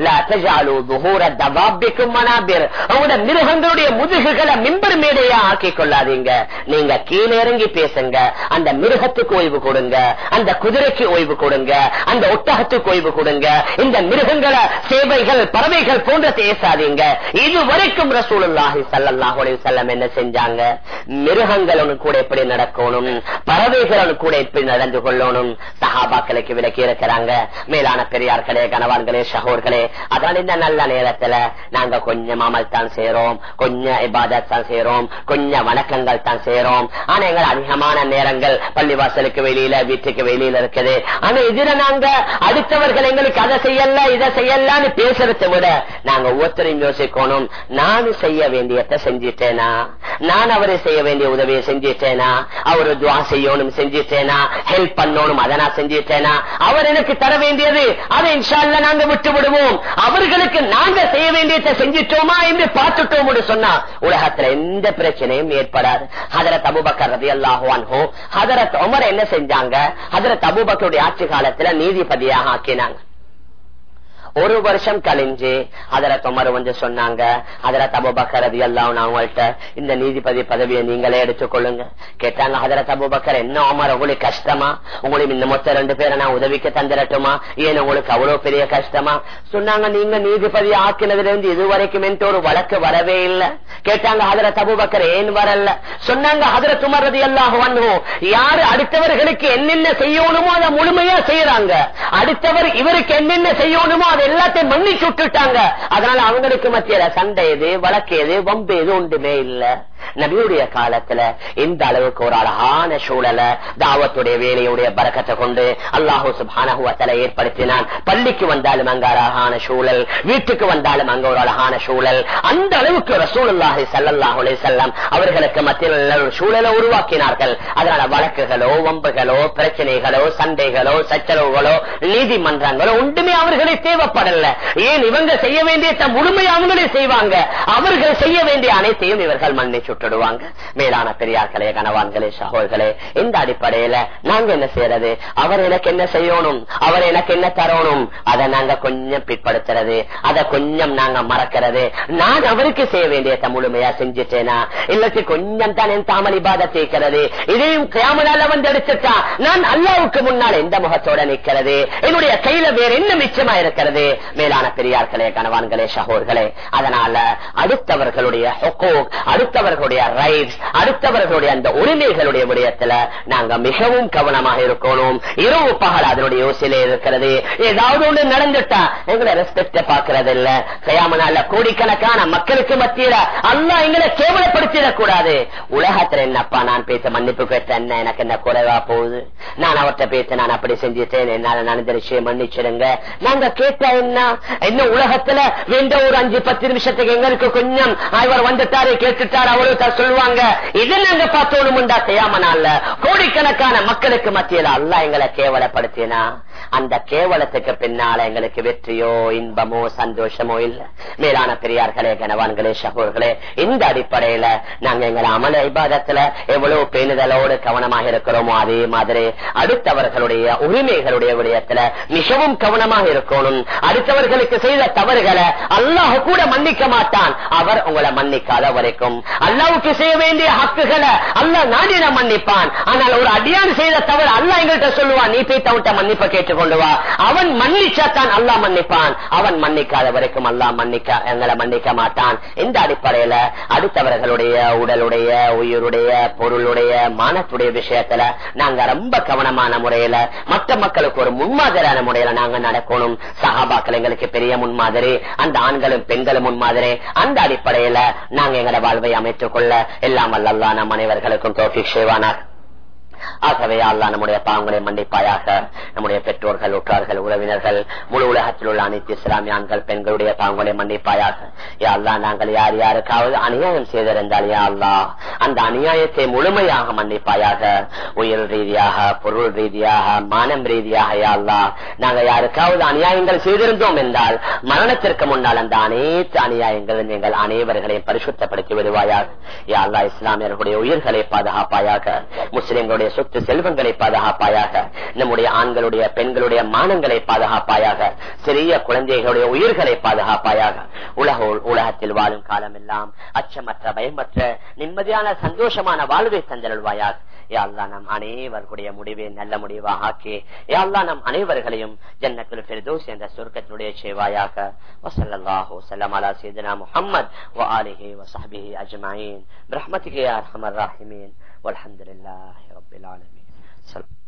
உங்களோட மிருகங்களுடைய முதுகுகளை மிம்பர் மேடையா ஆக்கி கொள்ளாதீங்க நீங்க கீழே இறங்கி பேசுங்க அந்த மிருகத்துக்கு ஓய்வு கொடுங்க அந்த குதிரைக்கு ஓய்வு கொடுங்க அந்த ஒட்டகத்துக்கு ஓய்வு கொடுங்க இந்த மிருகங்களை சேவைகள் பறவைகள் போன்ற பேசாதீங்க இதுவரைக்கும் ரசூலுல்லாஹி சல்லாஹ் செல்லம் என்ன செஞ்சாங்க மிருகங்களும் கூட எப்படி நடக்கணும் பறவைகளும் கூட எப்படி நடந்து கொள்ளணும் சஹாபாக்களுக்கு விலக்கி இருக்கிறாங்க மேலான பெரியார்களே கணவான்களே சகோர்களே அதனால இந்த நல்ல நேரத்துல நாங்க கொஞ்சம் அமல் தான் செய்யறோம் கொஞ்சம் இபாதத் தான் செய்யறோம் கொஞ்சம் வணக்கங்கள் தான் செய்யறோம் ஆனா எங்கள் அதிகமான நேரங்கள் பள்ளிவாசலுக்கு வெளியில வீட்டுக்கு வெளியில இருக்குது ஆனா இதுல நாங்க அடுத்தவர்கள் எங்களுக்கு அதை செய்யல இதை செய்யலான்னு பேசுறதை விட நாங்க ஒவ்வொருத்தரையும் யோசிக்கணும் நான் செய்ய வேண்டியத செஞ்சிட்டேனா நான் அவரை செய்ய வேண்டிய உதவியை செஞ்சிட்டேனா அவரு துவா செய்யணும் செஞ்சிட்டேனா ஹெல்ப் பண்ணணும் அதை நான் செஞ்சிட்டேனா அவர் எனக்கு தர வேண்டியது அதை இன்ஷால்ல நாங்க விட்டு விடுவோம் அவர்களுக்கு நாங்க செய்ய வேண்டியதை செஞ்சிட்டோமா என்று பார்த்துட்டோம் சொன்னா உலகத்துல எந்த பிரச்சனையும் ஏற்படாது ஹதரத் அபுபக்கர் ரதி அல்லாஹுவான்ஹோ ஹதரத் உமர் என்ன செஞ்சாங்க ஹதரத் அபுபக்கருடைய ஆட்சி காலத்துல நீதிபதியாக ஆக்கினாங்க ஒரு வருஷம் கழிஞ்சு அதர தொமர் வந்து சொன்னாங்க அதர தபுபக்கர் அது எல்லாம் அவங்கள்ட்ட இந்த நீதிபதி பதவியை நீங்களே எடுத்துக்கொள்ளுங்க கேட்டாங்க அதர தபுபக்கர் என்ன அமர் உங்களுக்கு கஷ்டமா உங்களுக்கு இந்த மொத்த ரெண்டு பேரை நான் உதவிக்கு தந்துடட்டுமா ஏன் உங்களுக்கு அவ்வளவு பெரிய கஷ்டமா சொன்னாங்க நீங்க நீதிபதி ஆக்கினதுல இருந்து இதுவரைக்கும் என்ற ஒரு வழக்கு வரவே இல்லை கேட்டாங்க அதர தபுபக்கர் ஏன் வரல சொன்னாங்க அதர துமர்றது எல்லாம் பண்ணுவோம் யாரு அடுத்தவர்களுக்கு என்னென்ன செய்யணுமோ அதை முழுமையா செய்யறாங்க அடுத்தவர் இவருக்கு என்னென்ன செய்யணுமோ அதை எல்லாத்தையும் மன்னிச்சு விட்டுட்டாங்க அதனால அவங்களுக்கு மத்தியில சண்டை எது வழக்கு எது வம்பு எது ஒன்றுமே இல்ல நபியுடைய காலத்துல இந்த அளவுக்கு ஒரு அழகான சூழலை தாவத்துடைய வேலையுடைய பறக்கத்தை கொண்டு அல்லாஹூ சுபானகுவத்தலை ஏற்படுத்தினான் பள்ளிக்கு வந்தாலும் அங்க அழகான சூழல் வீட்டுக்கு வந்தாலும் அங்க ஒரு அழகான சூழல் அந்த அளவுக்கு ரசூலுல்லாஹி சல்லாஹுலே செல்லம் அவர்களுக்கு மத்தியில் ஒரு சூழலை உருவாக்கினார்கள் அதனால வழக்குகளோ வம்புகளோ பிரச்சனைகளோ சண்டைகளோ சச்சரவுகளோ நீதிமன்றங்களோ ஒன்றுமே அவர்களை தேவைப்படல ஏன் இவங்க செய்ய வேண்டிய முழுமை அவங்களே செய்வாங்க அவர்கள் செய்ய வேண்டிய அனைத்தையும் இவர்கள் மண்ணை சுட்டுடுவாங்க மேலான பெரியார்களே கனவான்களே சகோதர்களே இந்த அடிப்படையில நாங்க என்ன செய்யறது அவர் எனக்கு என்ன செய்யணும் அவர் எனக்கு என்ன தரணும் அதை நாங்க கொஞ்சம் பிற்படுத்துறது அதை கொஞ்சம் நாங்க மறக்கிறது நான் அவருக்கு செய்ய வேண்டியத முழுமையா செஞ்சுட்டேனா இல்லச்சு கொஞ்சம் தான் என் தாமலி பாத தேய்க்கிறது இதையும் கிராமனால வந்து எடுத்துட்டா நான் அல்லாவுக்கு முன்னால் எந்த முகத்தோட நிக்கிறது என்னுடைய கையில வேற என்ன மிச்சமா இருக்கிறது மேலான பெரியார்களே கணவான்களே சகோர்களே அதனால அடுத்தவர்களுடைய அடுத்தவர்களுடைய ரைட்ஸ் அடுத்தவர்களுடைய அந்த உரிமைகளுடைய விடயத்துல நாங்க மிகவும் கவனமாக இருக்கணும் இரவு பகல் அதனுடைய யோசனை இருக்கிறது ஏதாவது ஒண்ணு நடந்துட்டா எங்களை ரெஸ்பெக்ட பாக்குறது இல்ல கயாமனால கோடிக்கணக்கான மக்களுக்கு மத்தியில அல்லா எங்களை கேவலப்படுத்திடக் கூடாது உலகத்துல என்னப்பா நான் பேச மன்னிப்பு கேட்ட என்ன எனக்கு என்ன குறைவா போகுது நான் அவர்கிட்ட பேச நான் அப்படி செஞ்சுட்டேன் என்னால நடந்த விஷயம் மன்னிச்சிடுங்க நாங்க கேட்டா என்ன என்ன உலகத்துல வேண்ட ஒரு அஞ்சு பத்து நிமிஷத்துக்கு எங்களுக்கு கொஞ்சம் இவர் வந்துட்டாரு கேட்டுட்டாரு அவ்வளவு சொல்லுவாங்க இதை நாங்க பார்த்தோணுமுண்டா செய்யாம நாள்ல கோடிக்கணக்கான மக்களுக்கு மத்தியில அல்ல எங்களை கேவலப்படுத்தினா அந்த கேவலத்துக்கு பின்னால எங்களுக்கு வெற்றியோ இன்பமோ சந்தோஷமோ இல்ல மேலான பெரியார்களே கனவான்களே சகோர்களே இந்த அடிப்படையில நாங்க எங்களை அமல இபாதத்துல எவ்வளவு பேணுதலோடு கவனமாக இருக்கிறோமோ அதே மாதிரி அடுத்தவர்களுடைய உரிமைகளுடைய விடயத்துல மிகவும் கவனமாக இருக்கணும் அடுத்தவர்களுக்கு செய்த தவறுகளை அல்லாஹ் கூட மன்னிக்க மாட்டான் அவர் உங்களை மன்னிக்காத வரைக்கும் அல்லாவுக்கு செய்ய வேண்டிய ஹக்குகளை அல்லாஹ் நாடின மன்னிப்பான் ஆனால் ஒரு அடியான் செய்த தவறு அல்லாஹ் எங்கள்கிட்ட சொல்லுவான் நீ போய் தவிட்ட மன்னிப்பை கேட்டுக்கொண்டு வா அவன் மன்னிச்சாத்தான் அல்லாஹ் மன்னிப்பான் அவன் மன்னிக்காத வரைக்கும் அல்லாஹ் மன்னிக்க எங்களை மன்னிக்க மாட்டான் இந்த அடிப்படையில அடுத்தவர்களுடைய உடலுடைய உயிருடைய பொருளுடைய மானத்துடைய விஷயத்துல நாங்க ரொம்ப கவனமான முறையில மற்ற மக்களுக்கு ஒரு முன்மாதிரியான முறையில நாங்க நடக்கணும் சகாபாக்கள் எங்களுக்கு பெரிய முன்மாதிரி அந்த ஆண்களும் பெண்களும் முன்மாதிரி அந்த அடிப்படையில நாங்க எங்களோட வாழ்வை அமைத்துக் கொள்ள எல்லாம் வல்லல்லா நம் அனைவர்களுக்கும் தோஃபிக் செய்வானார் ஆகவே அல்லா நம்முடைய பாவங்களை மன்னிப்பாயாக நம்முடைய பெற்றோர்கள் உற்றார்கள் உறவினர்கள் முழு உலகத்தில் உள்ள அனைத்து இஸ்லாமிய ஆண்கள் பெண்களுடைய பாவங்களை மன்னிப்பாயாக யா அல்லா நாங்கள் யார் யாருக்காவது அநியாயம் செய்திருந்தால் யா அல்லா அந்த அநியாயத்தை முழுமையாக மன்னிப்பாயாக உயிர் ரீதியாக பொருள் ரீதியாக மானம் ரீதியாக யா அல்லா நாங்கள் யாருக்காவது அநியாயங்கள் செய்திருந்தோம் என்றால் மரணத்திற்கு முன்னால் அந்த அனைத்து அநியாயங்களும் எங்கள் அனைவர்களையும் பரிசுத்தப்படுத்தி விடுவாயாக யா அல்லா இஸ்லாமியர்களுடைய உயிர்களை பாதுகாப்பாயாக முஸ்லிம்களுடைய சொத்து செல்வங்களை பாதுகாப்பாயாக நம்முடைய ஆண்களுடைய பெண்களுடைய மானங்களை பாதுகாப்பாயாக சிறிய குழந்தைகளுடைய உயிர்களை பாதுகாப்பாயாக உலக உலகத்தில் வாழும் காலம் எல்லாம் அச்சமற்ற பயமற்ற நிம்மதியான சந்தோஷமான வாழ்வை தந்தருள்வாயாக யாழ்லா நம் அனைவர்களுடைய முடிவை நல்ல முடிவாக ஆக்கி யாழ்லா நம் அனைவர்களையும் ஜன்னத்தில் பெருதோஸ் என்ற சொர்க்கத்தினுடைய செய்வாயாக வசல்லாஹோ சல்லாம் அலா சீதனா முஹம்மத் وآله وصحبه أجمعين برحمتك يا أرحم الراحمين والحمد لله رب العالمين